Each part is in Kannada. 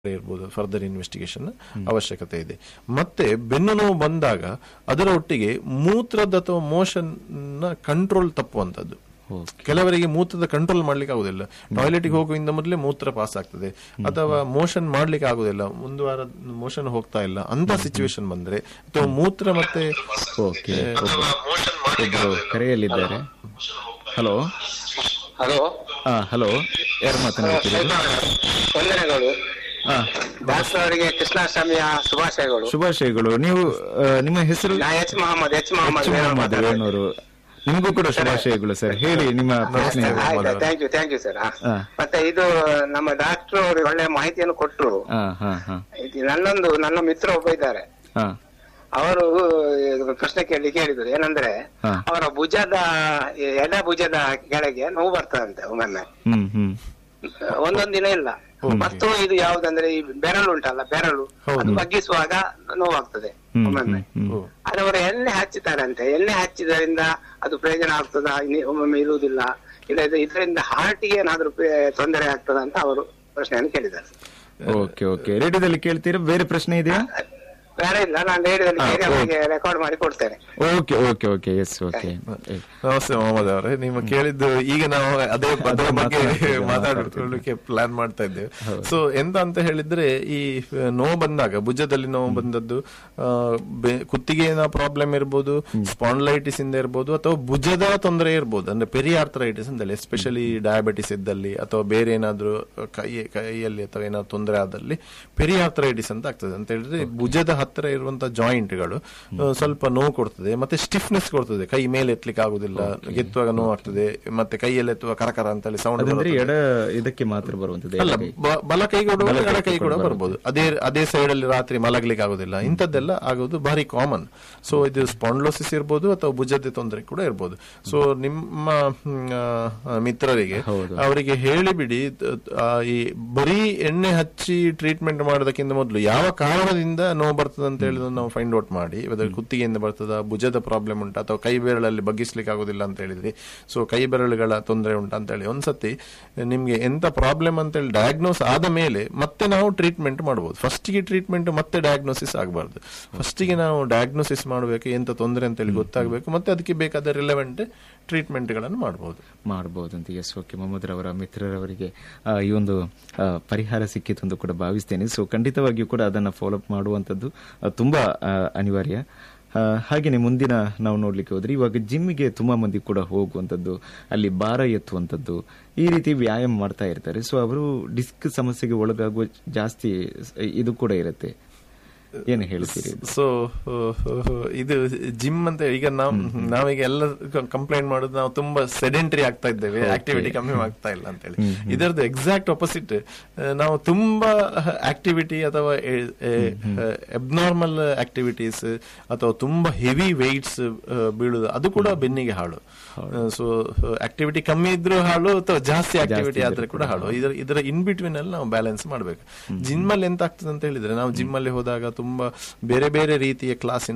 ಇರ್ಬೋದು ಫರ್ದರ್ ಇನ್ವೆಸ್ಟಿಗೇಷನ್ ಅವಶ್ಯಕತೆ ಇದೆ ಮತ್ತೆ ಬೆನ್ನು ನೋವು ಬಂದಾಗ ಅದರ ಒಟ್ಟಿಗೆ ಮೂತ್ರದ ಅಥವಾ ಮೋಷನ್ ನ ಕಂಟ್ರೋಲ್ ತಪ್ಪುವಂತದ್ದು ಕೆಲವರಿಗೆ ಮೂತ್ರದ ಕಂಟ್ರೋಲ್ ಮಾಡ್ಲಿಕ್ಕೆ ಆಗುದಿಲ್ಲ ಟಾಯ್ಲೆಟ್ಗೆ ಹೋಗುವಿಂದ ಮೊದಲೇ ಮೂತ್ರ ಪಾಸ್ ಆಗ್ತದೆ ಅಥವಾ ಮೋಷನ್ ಮಾಡ್ಲಿಕ್ಕೆ ಆಗುದಿಲ್ಲ ಒಂದು ವಾರ ಮೋಷನ್ ಹೋಗ್ತಾ ಇಲ್ಲ ಅಂತ ಸಿಚುವೇಶನ್ ಬಂದ್ರೆ ಅಥವಾ ಮೂತ್ರ ಮತ್ತೆ ಓಕೆ ಒಬ್ರು ಕರೆಯಲ್ಲಿದ್ದಾರೆ ಹಲೋ ಹಲೋ ಹಾ ಹಲೋ ಯಾರು ಮಾತನಾಡ್ತಿರೋದು ವಂದನೆಗಳು ಹಾ ಡಾಕ್ಟರ್ ಅವರಿಗೆ ಕೃಷ್ಣಾಷ್ಟಮಿಯ ಶುಭಾಶಯಗಳು ಶುಭಾಶಯಗಳು ನೀವು ಆ, ನಿಮ್ಮ ಹೆಸರು ನಾ H Mohammed H Mohammed H Mohammed Venur ನಿಮಗೂ ಕೂಡ ಶುಭಾಶಯಗಳು ಸರ್ ಹೇಳಿ ನಿಮ್ಮ ಪ್ರಶ್ನೆ thank you thank you sir ಹಾ. ಮತ್ತೆ ಇದು ನಮ್ಮ ಡಾಕ್ಟರ್ ಅವರು ಒಳ್ಳೆ ಮಾಹಿತಿಯನ್ನು ಕೊಟ್ಟರು ಹಾ ಹಾ ಹಾ ಇದು ನನ್ನೊಂದು ನನ್ನ ಮಿತ್ರ ಒಬ್ಬ ಇದ್ದಾರೆ ಹಾ ಅವರು ಇದು ಪ್ರಶ್ನೆ ಕೇಳಿ ಕೇಳಿದ್ರು ಏನಂದ್ರೆ ಹಾ. ಅವರ ಭುಜದ ಎಡ ಭುಜದ ಕೆಳಗೆ ನೋವು ಬರ್ತದಂತೆ ಒಮ್ಮೊಮ್ಮೆ ಹ್ಮ್ ಹ್ಮ್ ಒಂದೊಂದ್ ದಿನ ಇಲ್ಲ ಮತ್ತು ಇದು ಯಾವ್ದಂದ್ರೆ ಈ ಬೆರಳು ಉಂಟಲ್ಲ ಬೆರಳು ಅದು ಬಗ್ಗಿಸುವಾಗ ನೋವಾಗ್ತದೆ ಹ್ಮ್ ಒಮ್ಮೊಮ್ಮೆ ಹ್ಮ್ ಹ್ಮ್ ಆದ್ರೆ ಅವರು ಎಣ್ಣೆ ಹಚ್ಚುತ್ತಾರಂತೆ ಎಣ್ಣೆ ಹಚ್ಚಿದ್ರಿಂದ ಅದು ಪ್ರಯೋಜನ ಆಗ್ತದಾ ಇನ್ನು ಒಮ್ಮೊಮ್ಮೆ ಇರುವುದಿಲ್ಲ ಇಲ್ಲ ಇದು ಇದರಿಂದ ಹಾರ್ಟಿಗೆ ಏನಾದ್ರೂ ಪ್ರೇ- ತೊಂದರೆ ಆಗ್ತದ ಅಂತ ಅವರು ಪ್ರಶ್ನೆಯನ್ನು ಕೇಳಿದ್ದಾರೆ ಓಕೆ ಓಕೆ ರೇಡಿಯೋದಲ್ಲಿ ಕೇಳ್ತೀರಾ ಬೇರೆ ಪ್ರಶ್ನೆ ಇದೆಯಾ ಬೇರೆ ಇಲ್ಲ ನಾನು ರೇಡಿಯೋದಲ್ಲಿ ಹಾ, ಕೇಳಿ ಓಕೆ. ಅವರಿಗೆ ರೆಕಾರ್ಡ್ ಮಾಡಿ ಕೊಡ್ತೇನೆ okay okay okay yes okay ನಮಸ್ತೆ ಮೊಹಮ್ಮದ್ ಅವರೇ ನಿಮ್ಮ ಕೇಳಿದ್ದು ಈಗ ನಾವು ಅದೇ ಅದರ ಬಗ್ಗೆ ಮಾತಾಡ್ತಿದ್ದೇವೆ, ಮಾತಾಡ್ಕೊಳ್ಳಿಕ್ಕೆ ಪ್ಲಾನ್ ಮಾಡ್ತಾ ಇದ್ದೇವೆ ಸೊ ಎಂತ ಅಂತ ಹೇಳಿದ್ರೆ ಈ ನೋವು ಬಂದಾಗ ಭುಜದಲ್ಲಿ ನೋವು ಬಂದದ್ದು ಆ, ಬೆ- ಕುತ್ತಿಗೆನ ಪ್ರಾಬ್ಲಮ್ ಇರ್ಬೋದು ಸ್ಪಾಂಡ್ಲೈಟಿಸ್ ಇಂದ ಇರ್ಬೋದು ಅಥವಾ ಭುಜದ ತೊಂದರೆ ಇರ್ಬೋದು ಅಂದ್ರೆ ಪೆರಿಯಾರ್ಥರೈಟಿಸ್ ಅಂತೇಳಿ ಎಸ್ಪೆಷಲಿ ಡಯಾಬಿಟಿಸ್ ಇದ್ದಲ್ಲಿ ಅಥವಾ ಬೇರೆ ಏನಾದ್ರೂ ಕೈ ಕೈಯಲ್ಲಿ ಅಥವಾ ಏನಾದ್ರು ತೊಂದರೆ ಆದಲ್ಲಿ ಪೆರಿಯಾರ್ಥರೈಟಿಸ್ ಅಂತ ಆಗ್ತದೆ ಅಂತ ಹೇಳಿದ್ರೆ ಭುಜದ ಹತ್ತಿರ ಇರುವಂತಹ ಜಾಯಿಂಟ್ಗಳು ಸ್ವಲ್ಪ ನೋವು ಕೊಡ್ತದೆ ಮತ್ತೆ ಸ್ಟಿಫ್ನೆಸ್ ಕೊಡ್ತದೆ ಕೈ ಮೇಲೆ ಎತ್ತಲಿಕ್ಕೆ ಆಗುದಿಲ್ಲ ಎತ್ತುವಾಗ ನೋವು ಆಗ್ತದೆ ಮತ್ತೆ ಕೈಯಲ್ಲಿ ಎತ್ತುವ ಕರಕರ ಅಂತೇಳಿ ಸೌಂಡ್ ಅದಂದ್ರೆ ಎಡ ಇದಕ್ಕೆ ಮಾತ್ರ ಬರುವಂತದ್ದು ಅಲ್ಲ ಎಡಗೈ. ಬ- ಬಲ ಕೈ ಕೂಡ ಬಲ ಎಡ ಕೈ ಕೈ ಕೂಡ ಕೂಡ ಬರ್ಬೋದು ಅದೇ ಅದೇ ಸೈಡ್ ಅಲ್ಲಿ ರಾತ್ರಿ ಮಲಗ್ಲಿಕ್ಕೆ ಆಗುದಿಲ್ಲ ಇಂಥದ್ದೆಲ್ಲ ಆಗೋದು ಭಾರಿ ಕಾಮನ್ ಸೊ ಇದು ಸ್ಪಾಂಡ್ಲೋಸಿಸ್ ಇರ್ಬೋದು ಅಥವಾ ಭುಜದ ತೊಂದರೆ ಕೂಡ ಇರ್ಬೋದು ಸೊ ನಿಮ್ಮ ಹ್ಮ್, ಆ, ಮಿತ್ರರಿಗೆ ಹೌದು. ಅವರಿಗೆ ಹೇಳಿಬಿಡಿ ತ- ಆ, ಈ ಬರೀ ಎಣ್ಣೆ ಹಚ್ಚಿ ಟ್ರೀಟ್ಮೆಂಟ್ ಮಾಡೋದಕ್ಕಿಂತ ಮೊದಲು ಯಾವ ಕಾರಣದಿಂದ ನೋವು ಬರ್ತದೆ ಅಂತ ಹೇಳಿದ್ರೆ ನಾವು ಫೈಂಡ್ ಔಟ್ ಮಾಡಿ ಅದ್ರ ಕುತ್ತಿಗೆಯಿಂದ ಬರ್ತದ ಭುಜದ ಪ್ರಾಬ್ಲಮ್ ಉಂಟಾ ಅಥವಾ ಕೈ ಬೆರಳಲ್ಲಿ ಬಗ್ಗಿಸ್ಲಿಕ್ಕೆ ಆಗುದಿಲ್ಲ ಅಂತ ಹೇಳಿದ್ರಿ ಸೊ ಕೈ ಬೆರಳುಗಳ ತೊಂದರೆ ಉಂಟಾ ಅಂತ ಹೇಳಿ ಒಂದ್ಸತಿ ನಿಮ್ಗೆ ಎಂತ ಪ್ರಾಬ್ಲಮ್ ಅಂತ ಹೇಳಿ ಡಯಾಗ್ನೋಸ್ ಆದ ಮೇಲೆ ಮತ್ತೆ ನಾವು ಟ್ರೀಟ್ಮೆಂಟ್ ಮಾಡಬಹುದು ಫಸ್ಟಿಗೆ ಟ್ರೀಟ್ಮೆಂಟ್ ಮತ್ತೆ ಡಯಾಗ್ನೋಸಿಸ್ ಆಗಬಾರ್ದು ಫಸ್ಟಿಗೆ ನಾವು ಡಯಾಗ್ನೋಸಿಸ್ ಮಾಡಬೇಕು ಎಂತ ತೊಂದರೆ ಅಂತ ಹೇಳಿ ಗೊತ್ತಾಗಬೇಕು ಮತ್ತೆ ಅದಕ್ಕೆ ಬೇಕಾದ ರಿಲೆವೆಂಟ್ ಟ್ರೀಟ್ಮೆಂಟ್ ಗಳನ್ನು ಮಾಡಬಹುದು ಮಾಡಬಹುದು ಅಂತ ಎಸ್ ಓಕೆ ಮೊಹಮ್ಮದ್ ರವರ ಮಿತ್ರರವರಿಗೆ ಆ, ಈ ಒಂದು ಆ, ಪರಿಹಾರ ಸಿಕ್ಕಿತು ಅಂತ ಕೂಡ ಭಾವಿಸ್ತೇನೆ ಸೊ ಖಂಡಿತವಾಗಿಯೂ ಕೂಡ ಅದನ್ನು ಫಾಲೋಅಪ್ ಮಾಡುವಂಥದ್ದು ಆ, ತುಂಬಾ ಆ, ಅನಿವಾರ್ಯ ಆ, ಹಾಗೇನೆ ಮುಂದಿನ ನಾವು ನೋಡ್ಲಿಕ್ಕೆ ಹೋದ್ರೆ ಇವಾಗ ಜಿಮ್ಮಿಗೆ ತುಂಬಾ ಮಂದಿ ಕೂಡ ಹೋಗುವಂಥದ್ದು ಅಲ್ಲಿ ಭಾರ ಎತ್ತುವಂಥದ್ದು ಈ ರೀತಿ ವ್ಯಾಯಾಮ ಮಾಡ್ತಾ ಇರ್ತಾರೆ ಸೊ ಅವರು ಡಿಸ್ಕ್ ಸಮಸ್ಯೆಗೆ ಒಳಗಾಗುವ ಜಾಸ್ತಿ ಇದು ಕೂಡ ಇರುತ್ತೆ ಏನು ಹೇಳ್ತೀರಿ ಸೊ ಇದು ಜಿಮ್ ಅಂತ ಈಗ ನಾವು ನಾವೀಗ ಎಲ್ಲ ಕಂಪ್ಲೇಂಟ್ ಮಾಡೋದು ನಾವು ತುಂಬಾ ಸೆಡೆಂಟರಿ ಆಗ್ತಾ ಇದ್ದೇವೆ ಆಕ್ಟಿವಿಟಿ ಕಮ್ಮಿ ಆಗ್ತಾ ಇಲ್ಲ ಅಂತ ಹೇಳಿ ಇದರದ್ದು ಎಕ್ಸಾಕ್ಟ್ ಅಪೋಸಿಟ್ ನಾವು ತುಂಬಾ ಆಕ್ಟಿವಿಟಿ ಅಥವಾ ಎಬ್ನಾರ್ಮಲ್ ಆಕ್ಟಿವಿಟೀಸ್ ಅಥವಾ ತುಂಬಾ ಹೆವಿ ವೆಯ್ಟ್ಸ್ ಬೀಳುದು ಅದು ಕೂಡ ಬೆನ್ನಿಗೆ ಹಾಳು ಸೊ ಆಕ್ಟಿವಿಟಿ ಕಮ್ಮಿ ಇದ್ರೂ ಹಾಳು ಅಥವಾ ಜಾಸ್ತಿ ಆಕ್ಟಿವಿಟಿ ಆದ್ರೆ ಕೂಡ ಹಾಳು ಇದರ ಇದರ ಇನ್ ಬಿಟ್ವೀನ್ ಅಲ್ಲಿ ನಾವು ಬ್ಯಾಲೆನ್ಸ್ ಮಾಡಬೇಕು ಜಿಮ್ ಅಲ್ಲಿ ಎಂತ ಆಗ್ತದೆ ಅಂತ ಹೇಳಿದ್ರೆ ನಾವು ಜಿಮ್ ಅಲ್ಲಿ ಹೋದಾಗ ತುಂಬಾ ಬೇರೆ ಬೇರೆ ರೀತಿಯ ಕ್ಲಾಸಿನ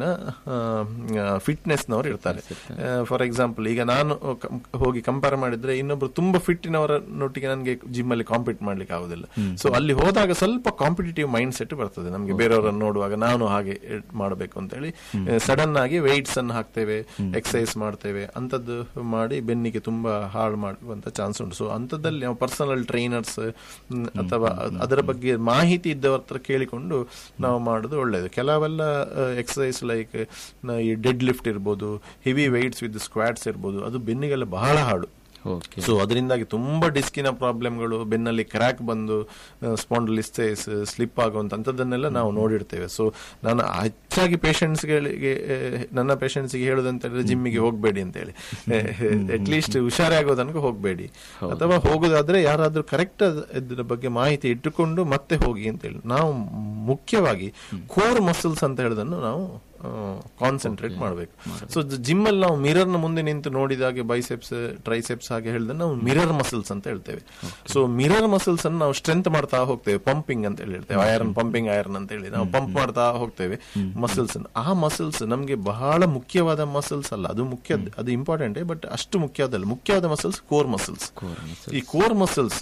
ಫಿಟ್ನೆಸ್ ನವರು ಇರ್ತಾರೆ ಫಾರ್ ಎಕ್ಸಾಂಪಲ್ ಈಗ ನಾನು ಕಂ- ಹೋಗಿ ಕಂಪೇರ್ ಮಾಡಿದ್ರೆ ಇನ್ನೊಬ್ರು ತುಂಬಾ ಫಿಟ್ಟಿನವರನ್ನೊಟ್ಟಿಗೆ ನನಗೆ ಜಿಮ್ ಅಲ್ಲಿ ಕಾಂಪೀಟ್ ಮಾಡ್ಲಿಕ್ಕೆ ಆಗುದಿಲ್ಲ ಸೊ ಅಲ್ಲಿ ಹೋದಾಗ ಸ್ವಲ್ಪ ಕಾಂಪಿಟೇಟಿವ್ ಮೈಂಡ್ ಸೆಟ್ ಬರ್ತದೆ ನಮಗೆ ಬೇರೆಯವರನ್ನು ನೋಡುವಾಗ ನಾನು ಹಾಗೆ ಮಾಡಬೇಕು ಅಂತ ಹೇಳಿ ಸಡನ್ ಆಗಿ ವೆಯ್ಟ್ಸ್ ಅನ್ನು ಹಾಕ್ತೇವೆ ಎಕ್ಸಸೈಸ್ ಮಾಡ್ತೇವೆ ಅಂತದ್ದು ಮಾಡಿ ಬೆನ್ನಿಗೆ ತುಂಬಾ ಹಾಳು ಮಾಡುವಂತ ಚಾನ್ಸ್ ಉಂಟು ಸೊ ಅಂತದ್ದಲ್ಲಿ ನಾವು ಪರ್ಸನಲ್ ಟ್ರೈನರ್ಸ್ ಅಥವಾ ಅದ್- ಅದರ ಬಗ್ಗೆ ಮಾಹಿತಿ ಇದ್ದವರ ಹತ್ರ ಕೇಳಿಕೊಂಡು ನಾವು ಮಾಡೋದು ಒಳ್ಳೆಯದು ಕೆಲವೆಲ್ಲ ಎಕ್ಸಸೈಸ್ ಲೈಕ್ ಈ ಡೆಡ್ ಲಿಫ್ಟ್ ಇರ್ಬೋದು ಹೆವಿ ವೆಯ್ಟ್ಸ್ ವಿತ್ ಸ್ಕ್ವಾಟ್ಸ್ ಇರ್ಬೋದು ಅದು ಬೆನ್ನಿಗೆಲ್ಲ ಬಹಳ ಹಾಳು ಓಕೆ ಸೊ ಅದರಿಂದಾಗಿ ತುಂಬಾ ಡಿಸ್ಕಿನ ಪ್ರಾಬ್ಲಮ್ಗಳು ಬೆನ್ನಲ್ಲಿ ಕ್ರ್ಯಾಕ್ ಬಂದು ಸ್ಪಾಂಡಲಿಸ್ಟೈಸ್ ಸ್ಲಿಪ್ ಆಗುವಂತದ್ದನ್ನೆಲ್ಲ ನಾವು ನೋಡಿರ್ತೇವೆ ಸೊ ನಾನು ಹೆಚ್ಚಾಗಿ ಪೇಷಂಟ್ಸ್ಗಳಿಗೆ ನನ್ನ ಪೇಷಂಟ್ಸ್ಗೆ ಹೇಳುದಂತ ಹೇಳಿದ್ರೆ ಜಿಮ್ಮಿಗೆ ಹೋಗಬೇಡಿ ಅಂತ ಹೇಳಿ ಅಟ್ ಲೀಸ್ಟ್ ಹುಷಾರೇ ಆಗೋ ತನಕ ಹೋಗಬೇಡಿ ಅಥವಾ ಹೋಗೋದಾದ್ರೆ ಯಾರಾದ್ರೂ ಕರೆಕ್ಟ್ ಇದ್ರ ಬಗ್ಗೆ ಮಾಹಿತಿ ಇಟ್ಟುಕೊಂಡು ಮತ್ತೆ ಹೋಗಿ ಅಂತ ಹೇಳಿ ನಾವು ಮುಖ್ಯವಾಗಿ ಕೋರ್ ಮಸಲ್ಸ್ ಅಂತ ಹೇಳೋದನ್ನು ನಾವು ಕಾನ್ಸಂಟ್ರೇಟ್ ಮಾಡಬೇಕು ಸೊ ಜಿಮ್ ಅಲ್ಲಿ ನಾವು ಮಿರರ್ ನ ಮುಂದೆ ನಿಂತು ನೋಡಿದಾಗೆ ಬೈಸೆಪ್ಸ್ ಟ್ರೈಸೆಪ್ಸ್ ಹಾಗೆ ಹೇಳಿದ್ರೆ ನಾವು ಮಿರರ್ ಮಸಲ್ಸ್ ಅಂತ ಹೇಳ್ತೇವೆ ಸೊ ಮಿರರ್ ಮಸಲ್ಸ್ ಅನ್ನು ನಾವು ಸ್ಟ್ರೆಂತ್ ಮಾಡ್ತಾ ಹೋಗ್ತೇವೆ ಪಂಪಿಂಗ್ ಅಂತ ಹೇಳಿ ಹೇಳ್ತೇವೆ ಐರನ್ ಪಂಪಿಂಗ್ ಐರನ್ ಅಂತ ಹೇಳಿ ನಾವು ಪಂಪ್ ಮಾಡ್ತಾ ಹೋಗ್ತೇವೆ ಮಸಲ್ಸ್ ಆ ಮಸಲ್ಸ್ ನಮ್ಗೆ ಬಹಳ ಮುಖ್ಯವಾದ ಮಸಲ್ಸ್ ಅಲ್ಲ ಅದು ಮುಖ್ಯ ಅದು ಇಂಪಾರ್ಟೆಂಟ್ ಬಟ್ ಅಷ್ಟು ಮುಖ್ಯವಾದಲ್ಲ ಮುಖ್ಯವಾದ ಮಸಲ್ಸ್ ಕೋರ್ ಮಸಲ್ಸ್ ಈ ಕೋರ್ ಮಸಲ್ಸ್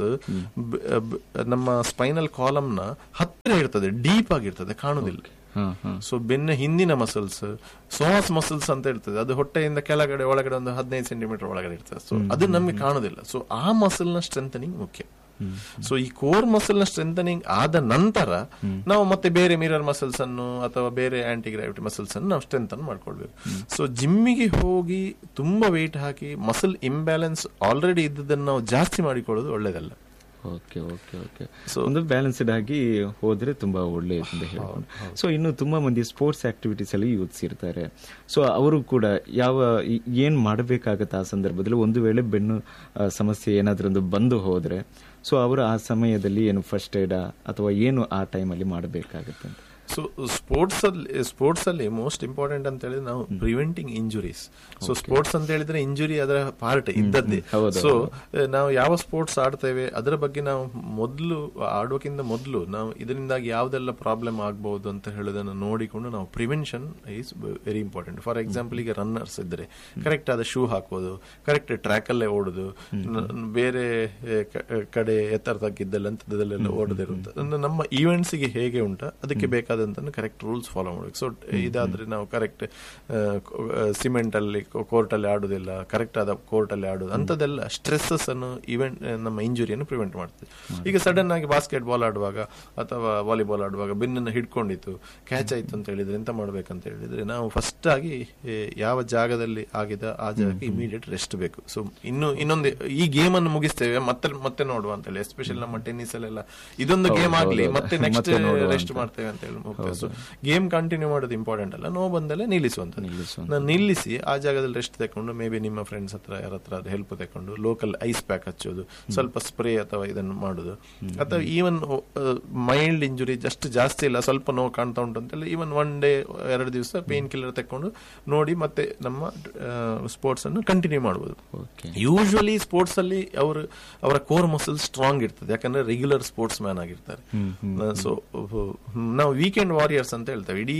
ನಮ್ಮ ಸ್ಪೈನಲ್ ಕಾಲಮ್ ನ ಹತ್ತಿರ ಇರ್ತದೆ ಡೀಪ್ ಆಗಿರ್ತದೆ ಕಾಣುದಿಲ್ಲ ಹಾ ಹಾ ಸೊ ಬೆನ್ನ ಹಿಂದಿನ ಮಸಲ್ಸ್ ಸೋಸ್ ಮಸಲ್ಸ್ ಅಂತ ಇರ್ತದೆ ಅದು ಹೊಟ್ಟೆಯಿಂದ ಕೆಳಗಡೆ ಒಳಗಡೆ ಒಂದು ಹದಿನೈದು ಸೆಂಟಿಮೀಟರ್ ಒಳಗಡೆ ಇರ್ತದೆ ಸೊ ಅದು ನಮ್ಗೆ ಕಾಣುದಿಲ್ಲ ಸೊ ಆ ಮಸಲ್ ನ ಸ್ಟ್ರೆಂಥನಿಂಗ್ ಮುಖ್ಯ ಸೊ ಈ ಕೋರ್ ಮಸಲ್ ನ ಸ್ಟ್ರೆಂಥನಿಂಗ್ ಆದ ನಂತರ ನಾವು ಮತ್ತೆ ಬೇರೆ ಮಿರರ್ ಮಸಲ್ಸ್ ಅನ್ನು ಅಥವಾ ಬೇರೆ ಆಂಟಿ ಗ್ರಾವಿಟಿ ಮಸಲ್ಸ್ ಅನ್ನು ನಾವು ಸ್ಟ್ರೆಂತ್ ಅನ್ನು ಮಾಡ್ಕೊಳ್ಬೇಕು ಸೊ ಜಿಮ್ಮಿಗೆ ಹೋಗಿ ತುಂಬಾ ವೆಯ್ಟ್ ಹಾಕಿ ಮಸಲ್ ಇಂಬ್ಯಾಲೆನ್ಸ್ ಆಲ್ರೆಡಿ ಇದ್ದದನ್ನು ನಾವು ಜಾಸ್ತಿ ಮಾಡಿಕೊಳ್ಳೋದು ಒಳ್ಳೇದಲ್ಲ ಓಕೆ ಓಕೆ ಓಕೆ So- ಒಂದು ಬ್ಯಾಲೆನ್ಸ್ಡ್ ಆಗಿ ಹೋದ್ರೆ ತುಂಬಾ ಒಳ್ಳೆಯದು ಅಂತ ಹೇಳ್ಕೊಂಡು ಸೊ ಇನ್ನು ತುಂಬಾ ಮಂದಿ ಸ್ಪೋರ್ಟ್ಸ್ ಆಕ್ಟಿವಿಟೀಸ್ ಅಲ್ಲಿ ಯೂತ್ಸ್ ಇರ್ತಾರೆ ಸೊ ಅವರು ಕೂಡ ಯಾವ ಈ- ಏನ್ ಮಾಡಬೇಕಾಗತ್ತೆ ಆ ಸಂದರ್ಭದಲ್ಲಿ ಒಂದು ವೇಳೆ ಬೆನ್ನು ಆ, ಸಮಸ್ಯೆ ಏನಾದ್ರೂ ಒಂದು ಬಂದು ಹೋದ್ರೆ ಸೊ ಅವರು ಆ ಸಮಯದಲ್ಲಿ ಏನು ಫಸ್ಟ್ ಏಡ್ ಅಥವಾ ಏನು ಆ ಟೈಮಲ್ಲಿ ಮಾಡಬೇಕಾಗತ್ತೆ ಅಂತ ಸೊ ಸ್ಪೋರ್ಟ್ಸ್ ಅಲ್ಲಿ ಸ್ಪೋರ್ಟ್ಸ್ ಅಲ್ಲಿ ಮೋಸ್ಟ್ ಇಂಪಾರ್ಟೆಂಟ್ ಅಂತ ಹೇಳಿದ್ರೆ ನಾವು ಪ್ರಿವೆಂಟಿಂಗ್ ಇಂಜುರೀಸ್ ಸೊ ಸ್ಪೋರ್ಟ್ಸ್ ಅಂತ ಹೇಳಿದ್ರೆ ಇಂಜುರಿ ಅದರ ಪಾರ್ಟ್ ಇದ್ದದ್ದೇ ಹೌದು, ಸೊ ನಾವು ಯಾವ ಸ್ಪೋರ್ಟ್ಸ್ ಆಡ್ತೇವೆ ಅದರ ಬಗ್ಗೆ ನಾವು ಮೊದಲು ಆಡೋಕ್ಕಿಂತ ಮೊದಲು ನಾವು ಇದರಿಂದಾಗಿ ಯಾವ್ದೆಲ್ಲ ಪ್ರಾಬ್ಲಮ್ ಆಗಬಹುದು ಅಂತ ಹೇಳೋದನ್ನ ನೋಡಿಕೊಂಡು ನಾವು prevention is very important for example ಈಗ ರನ್ನರ್ಸ್ ಇದ್ರೆ ಕರೆಕ್ಟ್ ಆದ ಶೂ ಹಾಕೋದು ಕರೆಕ್ಟ್ ಟ್ರ್ಯಾಕ್ ಅಲ್ಲೇ ಓಡುದು ನ- ಬೇರೆ ಎ, ಕ- ಎ, ಕಡೆ ಎತ್ತರ ತಗ್ಗಿದ್ದಲ್ಲ ಅಂತದಲ್ಲೆಲ್ಲ ಓಡದಿರುವಂತ ನಮ್ಮ ಈವೆಂಟ್ಸ್ ಗೆ ಹೇಗೆ ಉಂಟ ಅದಕ್ಕೆ ಬೇಕಾದಂತ ಕರೆಕ್ಟ್ ರೂಲ್ಸ್ ಫಾಲೋ ಮಾಡಬೇಕು ಸೊ ಇದಾದ್ರೆ ನಾವು ಕರೆಕ್ಟ್ ಸಿಮೆಂಟ್ ಅಲ್ಲಿ ಕೋರ್ಟ್ ಅಲ್ಲಿ ಆಡುದಿಲ್ಲ ಕರೆಕ್ಟ್ ಆದ ಕೋರ್ಟ್ ಅಲ್ಲಿ ಆಡುದು ಅಂತದೆಲ್ಲ ಸ್ಟ್ರೆಸ್ಸಸ್ ಅನ್ನು ಇವೆಂಟ್ ನಮ್ಮ ಇಂಜುರಿಯನ್ನು ಪ್ರಿವೆಂಟ್ ಮಾಡ್ತದೆ ಈಗ ಸಡನ್ ಆಗಿ ಬಾಸ್ಕೆಟ್ ಬಾಲ್ ಆಡುವಾಗ ಅಥವಾ ವಾಲಿಬಾಲ್ ಆಡುವಾಗ ಬೆನ್ನನ್ನು ಹಿಡ್ಕೊಂಡಿತ್ತು ಕ್ಯಾಚ್ ಆಯ್ತು ಅಂತ ಹೇಳಿದ್ರೆ ಎಂತ ಮಾಡ್ಬೇಕಂತ ಹೇಳಿದ್ರೆ ನಾವು ಫಸ್ಟ್ ಆಗಿ ಏ, ಯಾವ ಜಾಗದಲ್ಲಿ ಆಗಿದೆ ಆ ಜಾಗಕ್ಕೆ ಇಮಿಡಿಯೇಟ್ ರೆಸ್ಟ್ ಬೇಕು ಸೊ ಇನ್ನು ಇನ್ನೊಂದು ಈ ಗೇಮ್ ಅನ್ನು ಮುಗಿಸ್ತೇವೆ ಮತ್ತೆ ಮತ್ತೆ ನೋಡುವ ಅಂತ ಹೇಳಿ ಎಸ್ಪೆಷಲಿ ನಮ್ಮ ಟೆನ್ನಿಸ್ ಅಲ್ಲೆಲ್ಲ ಇದೊಂದು ಗೇಮ್ ಆಗ್ಲಿ ಹೌದು. ಮತ್ತೆ ನೆಕ್ಸ್ಟ್ ಮತ್ತೆ ನೋಡುವ ರೆಸ್ಟ್ ಅಂತ. ಮಾಡ್ತೇವೆ ಅಂತ ಹೇಳಿ ಹೋಗ್ತೇವೆ ಸೊ ಗೇಮ್ ಕಂಟಿನ್ಯೂ ಮಾಡೋದು ಇಂಪಾರ್ಟೆಂಟ್ ಅಲ್ಲ ನೋ ಬಂದಲ್ಲೇ ನಿಲ್ಲಿಸುವಂತ ನಿಲ್ಲಿಸುವಂಥದ್ದು. ನಾನು ನಿಲ್ಲಿಸಿ ಆ ಜಾಗದಲ್ಲಿ ರೆಸ್ಟ್ ತಕೊಂಡು ಮೇ ಬಿ ನಿಮ್ಮ ಫ್ರೆಂಡ್ಸ್ ಹತ್ರ ಯಾರ ಹತ್ರ ಹೆಲ್ಪ್ ತಕೊಂಡು ಲೋಕಲ್ ಐಸ್ ಪ್ಯಾಕ್ ಹಚ್ಚೋದು ಸ್ವಲ್ಪ ಸ್ಪ್ರೇ ಅಥವಾ ಇದನ್ನು ಮಾಡುದು ಅಥವಾ ಈವನ್ ಮೈಲ್ಡ್ ಇಂಜುರಿ ಜಸ್ಟ್ ಜಾಸ್ತಿ ಇಲ್ಲ ಸ್ವಲ್ಪ ನೋವು ಕಾಣ್ತಾ ಉಂಟು ಅಂತೆಲ್ಲ ಈವನ್ ಒನ್ ಡೇ ಎರಡು ದಿವಸ ಪೇನ್ ಕಿಲ್ಲರ್ ತಕೊಂಡು ನೋಡಿ ಮತ್ತೆ ನಮ್ಮ ಸ್ಪೋರ್ಟ್ಸ್ ಅನ್ನು ಕಂಟಿನ್ಯೂ ಮಾಡಬಹುದು ಓಕೆ ಯೂಶುವಲಿ ಸ್ಪೋರ್ಟ್ಸ್ ಅಲ್ಲಿ ಅವರು ಅವರ ಕೋರ್ ಮಸಲ್ ಸ್ಟ್ರಾಂಗ್ ಇರ್ತದೆ ಯಾಕಂದ್ರೆ ರೆಗ್ಯುಲರ್ ಸ್ಪೋರ್ಟ್ಸ್ ಮ್ಯಾನ್ ಆಗಿರ್ತಾರೆ ಸೊ ನಾವು ವೀಕೆಂಡ್ ವಾರಿಯರ್ಸ್ ಅಂತ ಹೇಳ್ತೇವೆ ಇಡೀ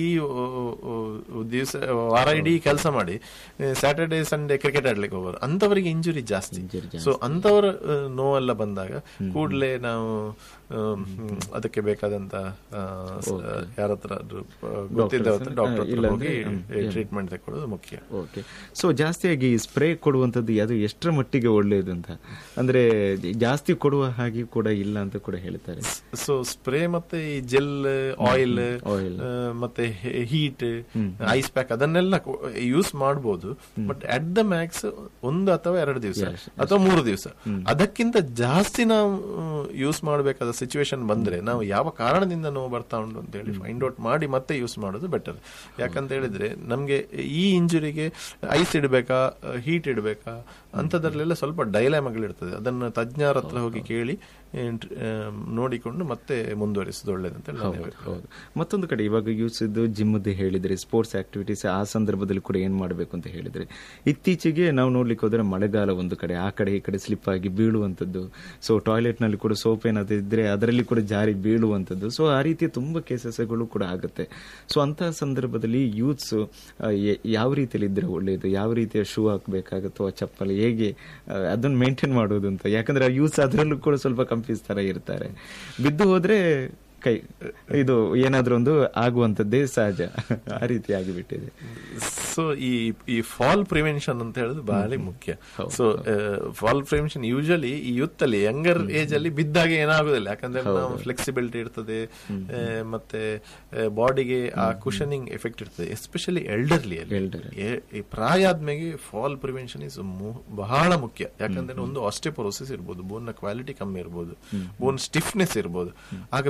ದಿವಸ ವಾರ ಇಡೀ ಕೆಲಸ ಮಾಡಿ ಸ್ಯಾಟರ್ಡೇ ಸಂಡೇ ಕ್ರಿಕೆಟ್ ಆಡ್ಲಿಕ್ಕೆ ಹೋಗೋರು ಅಂತವರಿಗೆ ಇಂಜುರಿ ಜಾಸ್ತಿ Injury ಜಾಸ್ತಿ. ಸೊ ಅಂತವರ ಆ, ನೋವೆಲ್ಲ ಬಂದಾಗ ಕೂಡಲೇ ನಾವು ಆ, ಹ್ಮ್, ಅದಕ್ಕೆ ಬೇಕಾದಂತ ಯಾರ ಹತ್ರ ಗೊತ್ತಿದ್ದ Doctors, ಡಾಕ್ಟರ್ ಆ, ಹತ್ರ ಇಲ್ಲಾಂದ್ರೆ, ಹೋಗಿ ಹ್ಮ್, yeah. ಟ್ರೀಟ್ಮೆಂಟ್ ತಗೊಳ್ಳೋದು ಮುಖ್ಯ ಓಕೆ ಸೊ ಜಾಸ್ತಿಯಾಗಿ ಸ್ಪ್ರೇ ಕೊಡುವಂಥದ್ದು ಅದು ಎಷ್ಟರ ಮಟ್ಟಿಗೆ ಒಳ್ಳೆಯದು ಅಂತ ಅಂದ್ರೆ ಜಾಸ್ತಿ ಕೊಡುವ ಹಾಗೆ ಕೂಡ ಇಲ್ಲ ಅಂತ ಕೂಡ ಹೇಳ್ತಾರೆ ಸೊ ಸ್ಪ್ರೇ ಮತ್ತೆ ಈ ಜೆಲ್ ಆಯಿಲ್ oil. ಮತ್ತೆ ಹೀಟ್ ಐಸ್ ಪ್ಯಾಕ್ ಅದನ್ನೆಲ್ಲ ಯೂಸ್ ಮಾಡಬಹುದು ಬಟ್ ಅಟ್ ದ ಮ್ಯಾಕ್ಸ್ ಒಂದು ಅಥವಾ ಎರಡು ದಿವಸ Yes, ಅಥವಾ ಮೂರು ದಿವಸ ಅದಕ್ಕಿಂತ ಜಾಸ್ತಿ ನಾವು ಯೂಸ್ ಮಾಡಬೇಕಾದ ಸಿಚುವೇಶನ್ ಬಂದ್ರೆ ನಾವು ಯಾವ ಕಾರಣದಿಂದ ನೋವು ಬರ್ತಾ ಉಂಟು ಅಂತ ಹೇಳಿ ಫೈಂಡ್ ಔಟ್ ಮಾಡಿ ಮತ್ತೆ ಯೂಸ್ ಮಾಡೋದು ಬೆಟರ್ ಯಾಕಂತ ಹೇಳಿದ್ರೆ ನಮ್ಗೆ ಈ ಇಂಜುರಿಗೆ ಐಸ್ ಇಡಬೇಕಾ ಹೀಟ್ ಇಡಬೇಕಾ ಅಂತದ್ರಲ್ಲೆಲ್ಲ ಸ್ವಲ್ಪ ಡೈಲಾಮಗಳಿರ್ತದೆ ಅದನ್ನು ತಜ್ಞರ ಹತ್ರ ಹೋಗಿ ಕೇಳಿ ಏನ್ ಟ್ರ- ಆ, ನೋಡಿಕೊಂಡು ಮತ್ತೆ ಮುಂದುವರಿಸೋದು ಒಳ್ಳೇದಂತ ಹೇಳಿ ನನ್ನ ಅಭಿಪ್ರಾಯ. ಹೌದು ಮತ್ತೊಂದು ಕಡೆ ಇವಾಗ ಯೂಸ್ ಜಿಮ್ದು ಹೇಳಿದ್ರೆ ಸ್ಪೋರ್ಟ್ಸ್ ಆಕ್ಟಿವಿಟೀಸ್ ಆ ಸಂದರ್ಭದಲ್ಲಿ ಕೂಡ ಏನ್ ಮಾಡಬೇಕು ಅಂತ ಹೇಳಿದ್ರೆ ಇತ್ತೀಚೆಗೆ ನಾವು ನೋಡ್ಲಿಕ್ಕೆ ಹೋದ್ರೆ ಮಳೆಗಾಲ ಒಂದು ಕಡೆ ಆ ಕಡೆ ಈ ಕಡೆ ಸ್ಲಿಪ್ ಆಗಿ ಬೀಳುವಂತದ್ದು ಸೊ ಟಾಯ್ಲೆಟ್ ನಲ್ಲಿ ಕೂಡ ಸೋಪ್ ಏನಾದ್ರು ಇದ್ರೆ ಅದರಲ್ಲಿ ಕೂಡ ಜಾರಿ ಬೀಳುವಂತದ್ದು ಸೊ ಆ ರೀತಿಯ ತುಂಬಾ ಕೇಸಸ್ಗಳು ಕೂಡ ಆಗುತ್ತೆ ಸೊ ಅಂತಹ ಸಂದರ್ಭದಲ್ಲಿ ಯೂತ್ಸ್ ಯಾವ ರೀತಿಯಲ್ಲಿ ಇದ್ರೆ ಒಳ್ಳೆಯದು ಯಾವ ರೀತಿಯ ಶೂ ಹಾಕ್ಬೇಕಾಗತ್ತೋ ಚಪ್ಪಲಿ ಹೇಗೆ ಆ, ಅದನ್ನ ಮೇಂಟೈನ್ ಮಾಡೋದು ಅಂತ ಯಾಕಂದ್ರೆ ಯೂತ್ಸ್ ಅದರಲ್ಲೂ ಕೂಡ ಸ್ವಲ್ಪ ಕನ್ಫ್ಯೂಸ್ ತರ ಇರ್ತಾರೆ ಬಿದ್ದು ಹೋದ್ರೆ ಕೈ ಇದು ಏನಾದ್ರೂ ಒಂದು ಆಗುವಂತದ್ದೇ ಸಹಜ ಆ ರೀತಿ ಆಗಿಬಿಟ್ಟಿದೆ ಸೊ ಈ ಈ ಫಾಲ್ ಪ್ರಿವೆನ್ಷನ್ ಅಂತ ಹೇಳೋದು ಬಹಳ ಮುಖ್ಯ ಸೊ ಫಾಲ್ ಪ್ರಿವೆನ್ಷನ್ ಯೂಶಲಿ ಈ ಯೂತ್ ಅಲ್ಲಿ ಯಂಗರ್ ಏಜ್ ಅಲ್ಲಿ ಬಿದ್ದಾಗ ಏನಾಗುದಿಲ್ಲ ಯಾಕಂದ್ರೆ ನಾವು ಫ್ಲೆಕ್ಸಿಬಿಲಿಟಿ ಇರ್ತದೆ ಆ, ಮತ್ತೆ ಬಾಡಿಗೆ ಆ ಕುಶನಿಂಗ್ ಎಫೆಕ್ಟ್ ಇರ್ತದೆ ಎಸ್ಪೆಷಲಿ ಎಲ್ಡರ್ಲಿ ಅಲ್ಲಿ Elderly. ಏ- ಈ ಪ್ರಾಯ ಆದ್ಮೇಲೆ ಫಾಲ್ ಪ್ರಿವೆನ್ಷನ್ ಇಸ್ ಬಹಳ ಮುಖ್ಯ ಯಾಕಂದ್ರೆ ಒಂದು ಆಸ್ಟೆಪೊರೋಸಿಸ್ ಇರ್ಬೋದು ಬೋನ್ ನ ಕ್ವಾಲಿಟಿ ಕಮ್ಮಿ ಇರ್ಬೋದು ಬೋನ್ ಸ್ಟಿಫ್ನೆಸ್ ಇರ್ಬೋದು ಆಗ ಬಿದ್ದಾಗ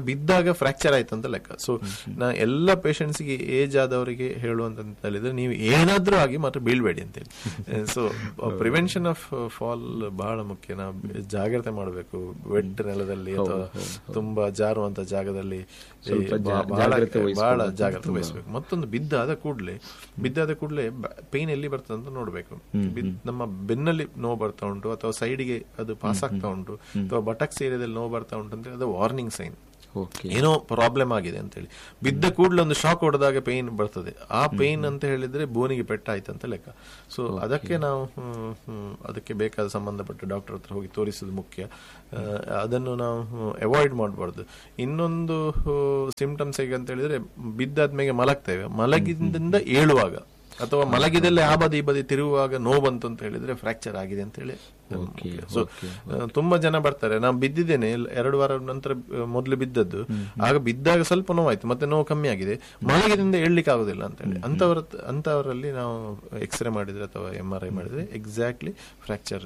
ಬಿದ್ದಾಗ ಫ್ರಾಕ್ಚರ್ ಆಯ್ತು ಅಂತ ಲೆಕ್ಕ ಸೊ ನಾ ಎಲ್ಲ patients ಗೆ ಏಜ್ ಆದವರಿಗೆ ಹೇಳುವಂತ ಹೇಳಿದ್ರೆ ನೀವು ಏನಾದ್ರೂ ಆಗಿ ಮಾತ್ರ ಬೀಳ್ಬೇಡಿ ಅಂತೇಳಿ ಸೊ ಪ್ರಿವೆನ್ಷನ್ ಆಫ್ ಫಾಲ್ ಬಹಳ ಮುಖ್ಯ ನಾವು ಜಾಗ್ರತೆ ಮಾಡಬೇಕು ವೆಡ್ ನೆಲದಲ್ಲಿ ಅಥವಾ ತುಂಬಾ ಜಾರುವಂತ ಜಾಗದಲ್ಲಿ ಈ ಸ್ವಲ್ಪ ಜಾ- ಬಹಳ- ಜಾಗ್ರತೆ ಬಹಳ ವಹಿಸ್ಕೊಳ್ಳೋದು ಜಾಗ್ರತೆ ತುಂಬಾ- ವಹಿಸಬೇಕು ಮತ್ತೊಂದು ಬಿದ್ದಾದ ಕೂಡಲೇ ಬಿದ್ದಾದ ಕೂಡಲೇ ಪೇನ್ ಎಲ್ಲಿ ಬರ್ತದೆ ಅಂತ ನೋಡ್ಬೇಕು ಬಿದ್- ನಮ್ಮ ಬೆನ್ನಲ್ಲಿ ನೋವು ಬರ್ತಾ ಉಂಟು ಅಥವಾ ಸೈಡ್ಗೆ ಅದು ಪಾಸ್ ಆಗ್ತಾ ಉಂಟು ಅಥವಾ ಬಟಕ್ಸ್ ಏರಿಯಾದಲ್ಲಿ ನೋವು ಬರ್ತಾ ಉಂಟು ಅಂದ್ರೆ ಅದು ವಾರ್ನಿಂಗ್ ಸೈನ್ ಓಕೆ ಏನೋ ಪ್ರಾಬ್ಲಮ್ ಆಗಿದೆ ಅಂತ ಹೇಳಿ ಬಿದ್ದ ಕೂಡಲೇ ಒಂದು ಶಾಕ್ ಹೊಡೆದಾಗ ಪೇನ್ ಬರ್ತದೆ ಆ ಪೇನ್ ಅಂತ ಹೇಳಿದ್ರೆ ಬೋನಿಗೆ ಪೆಟ್ಟಾಯ್ತು ಅಂತ ಲೆಕ್ಕ ಸೊ ಅದಕ್ಕೆ ನಾವು ಹ್ಮ್, ಹ್ಮ್, ಅದಕ್ಕೆ ಬೇಕಾದ ಸಂಬಂಧಪಟ್ಟ ಡಾಕ್ಟರ್ ಹತ್ರ ಹೋಗಿ ತೋರಿಸೋದು ಮುಖ್ಯ ಆ, ಅದನ್ನು ನಾವು ಅವಾಯ್ಡ್ ಮಾಡಬಾರ್ದು ಇನ್ನೊಂದು ಸಿಂಪ್ಟಮ್ಸ್ ಹೇಗೆ ಅಂತ ಹೇಳಿದ್ರೆ ಬಿದ್ದಾದ್ಮೇಲೆ ಮಲಗ್ತೇವೆ ಮಲಗಿದಿಂದ ಏಳುವಾಗ ಅಥವಾ ಮಲಗಿದಲ್ಲೇ ಆ ಬದಿ ಈ ಬದಿ ತಿರುಗುವಾಗ ನೋವು ಬಂತು ಅಂತ ಹೇಳಿದ್ರೆ ಫ್ರಾಕ್ಚರ್ ಆಗಿದೆ ಅಂತ ಹೇಳಿ Okay, ಸೊ ತುಂಬಾ ಜನ ಬರ್ತಾರೆ ನಾನು ಬಿದ್ದಿದ್ದೇನೆ ಎಲ್- ಎರಡು ವಾರ ನಂತರ ಆ, ಮೊದಲು ಬಿದ್ದದ್ದು ಆಗ ಬಿದ್ದಾಗ ಸ್ವಲ್ಪ ನೋವಾಯ್ತು ಮತ್ತೆ ನೋವು ಕಮ್ಮಿ ಆಗಿದೆ ಮಲಗಿದಿಂದ ಏಳ್ಲಿಕ್ಕೆ ಆಗುದಿಲ್ಲ ಅಂತ ಹೇಳಿ ಅಂತವರ ಅಂತವರಲ್ಲಿ ನಾವು ಎಕ್ಸ್ರೇ ಮಾಡಿದ್ರೆ ಅಥವಾ ಎಂ ಆರ್ ಐ ಮಾಡಿದ್ರೆ ಎಕ್ಸಾಕ್ಟ್ಲಿ ಫ್ರಾಕ್ಚರ್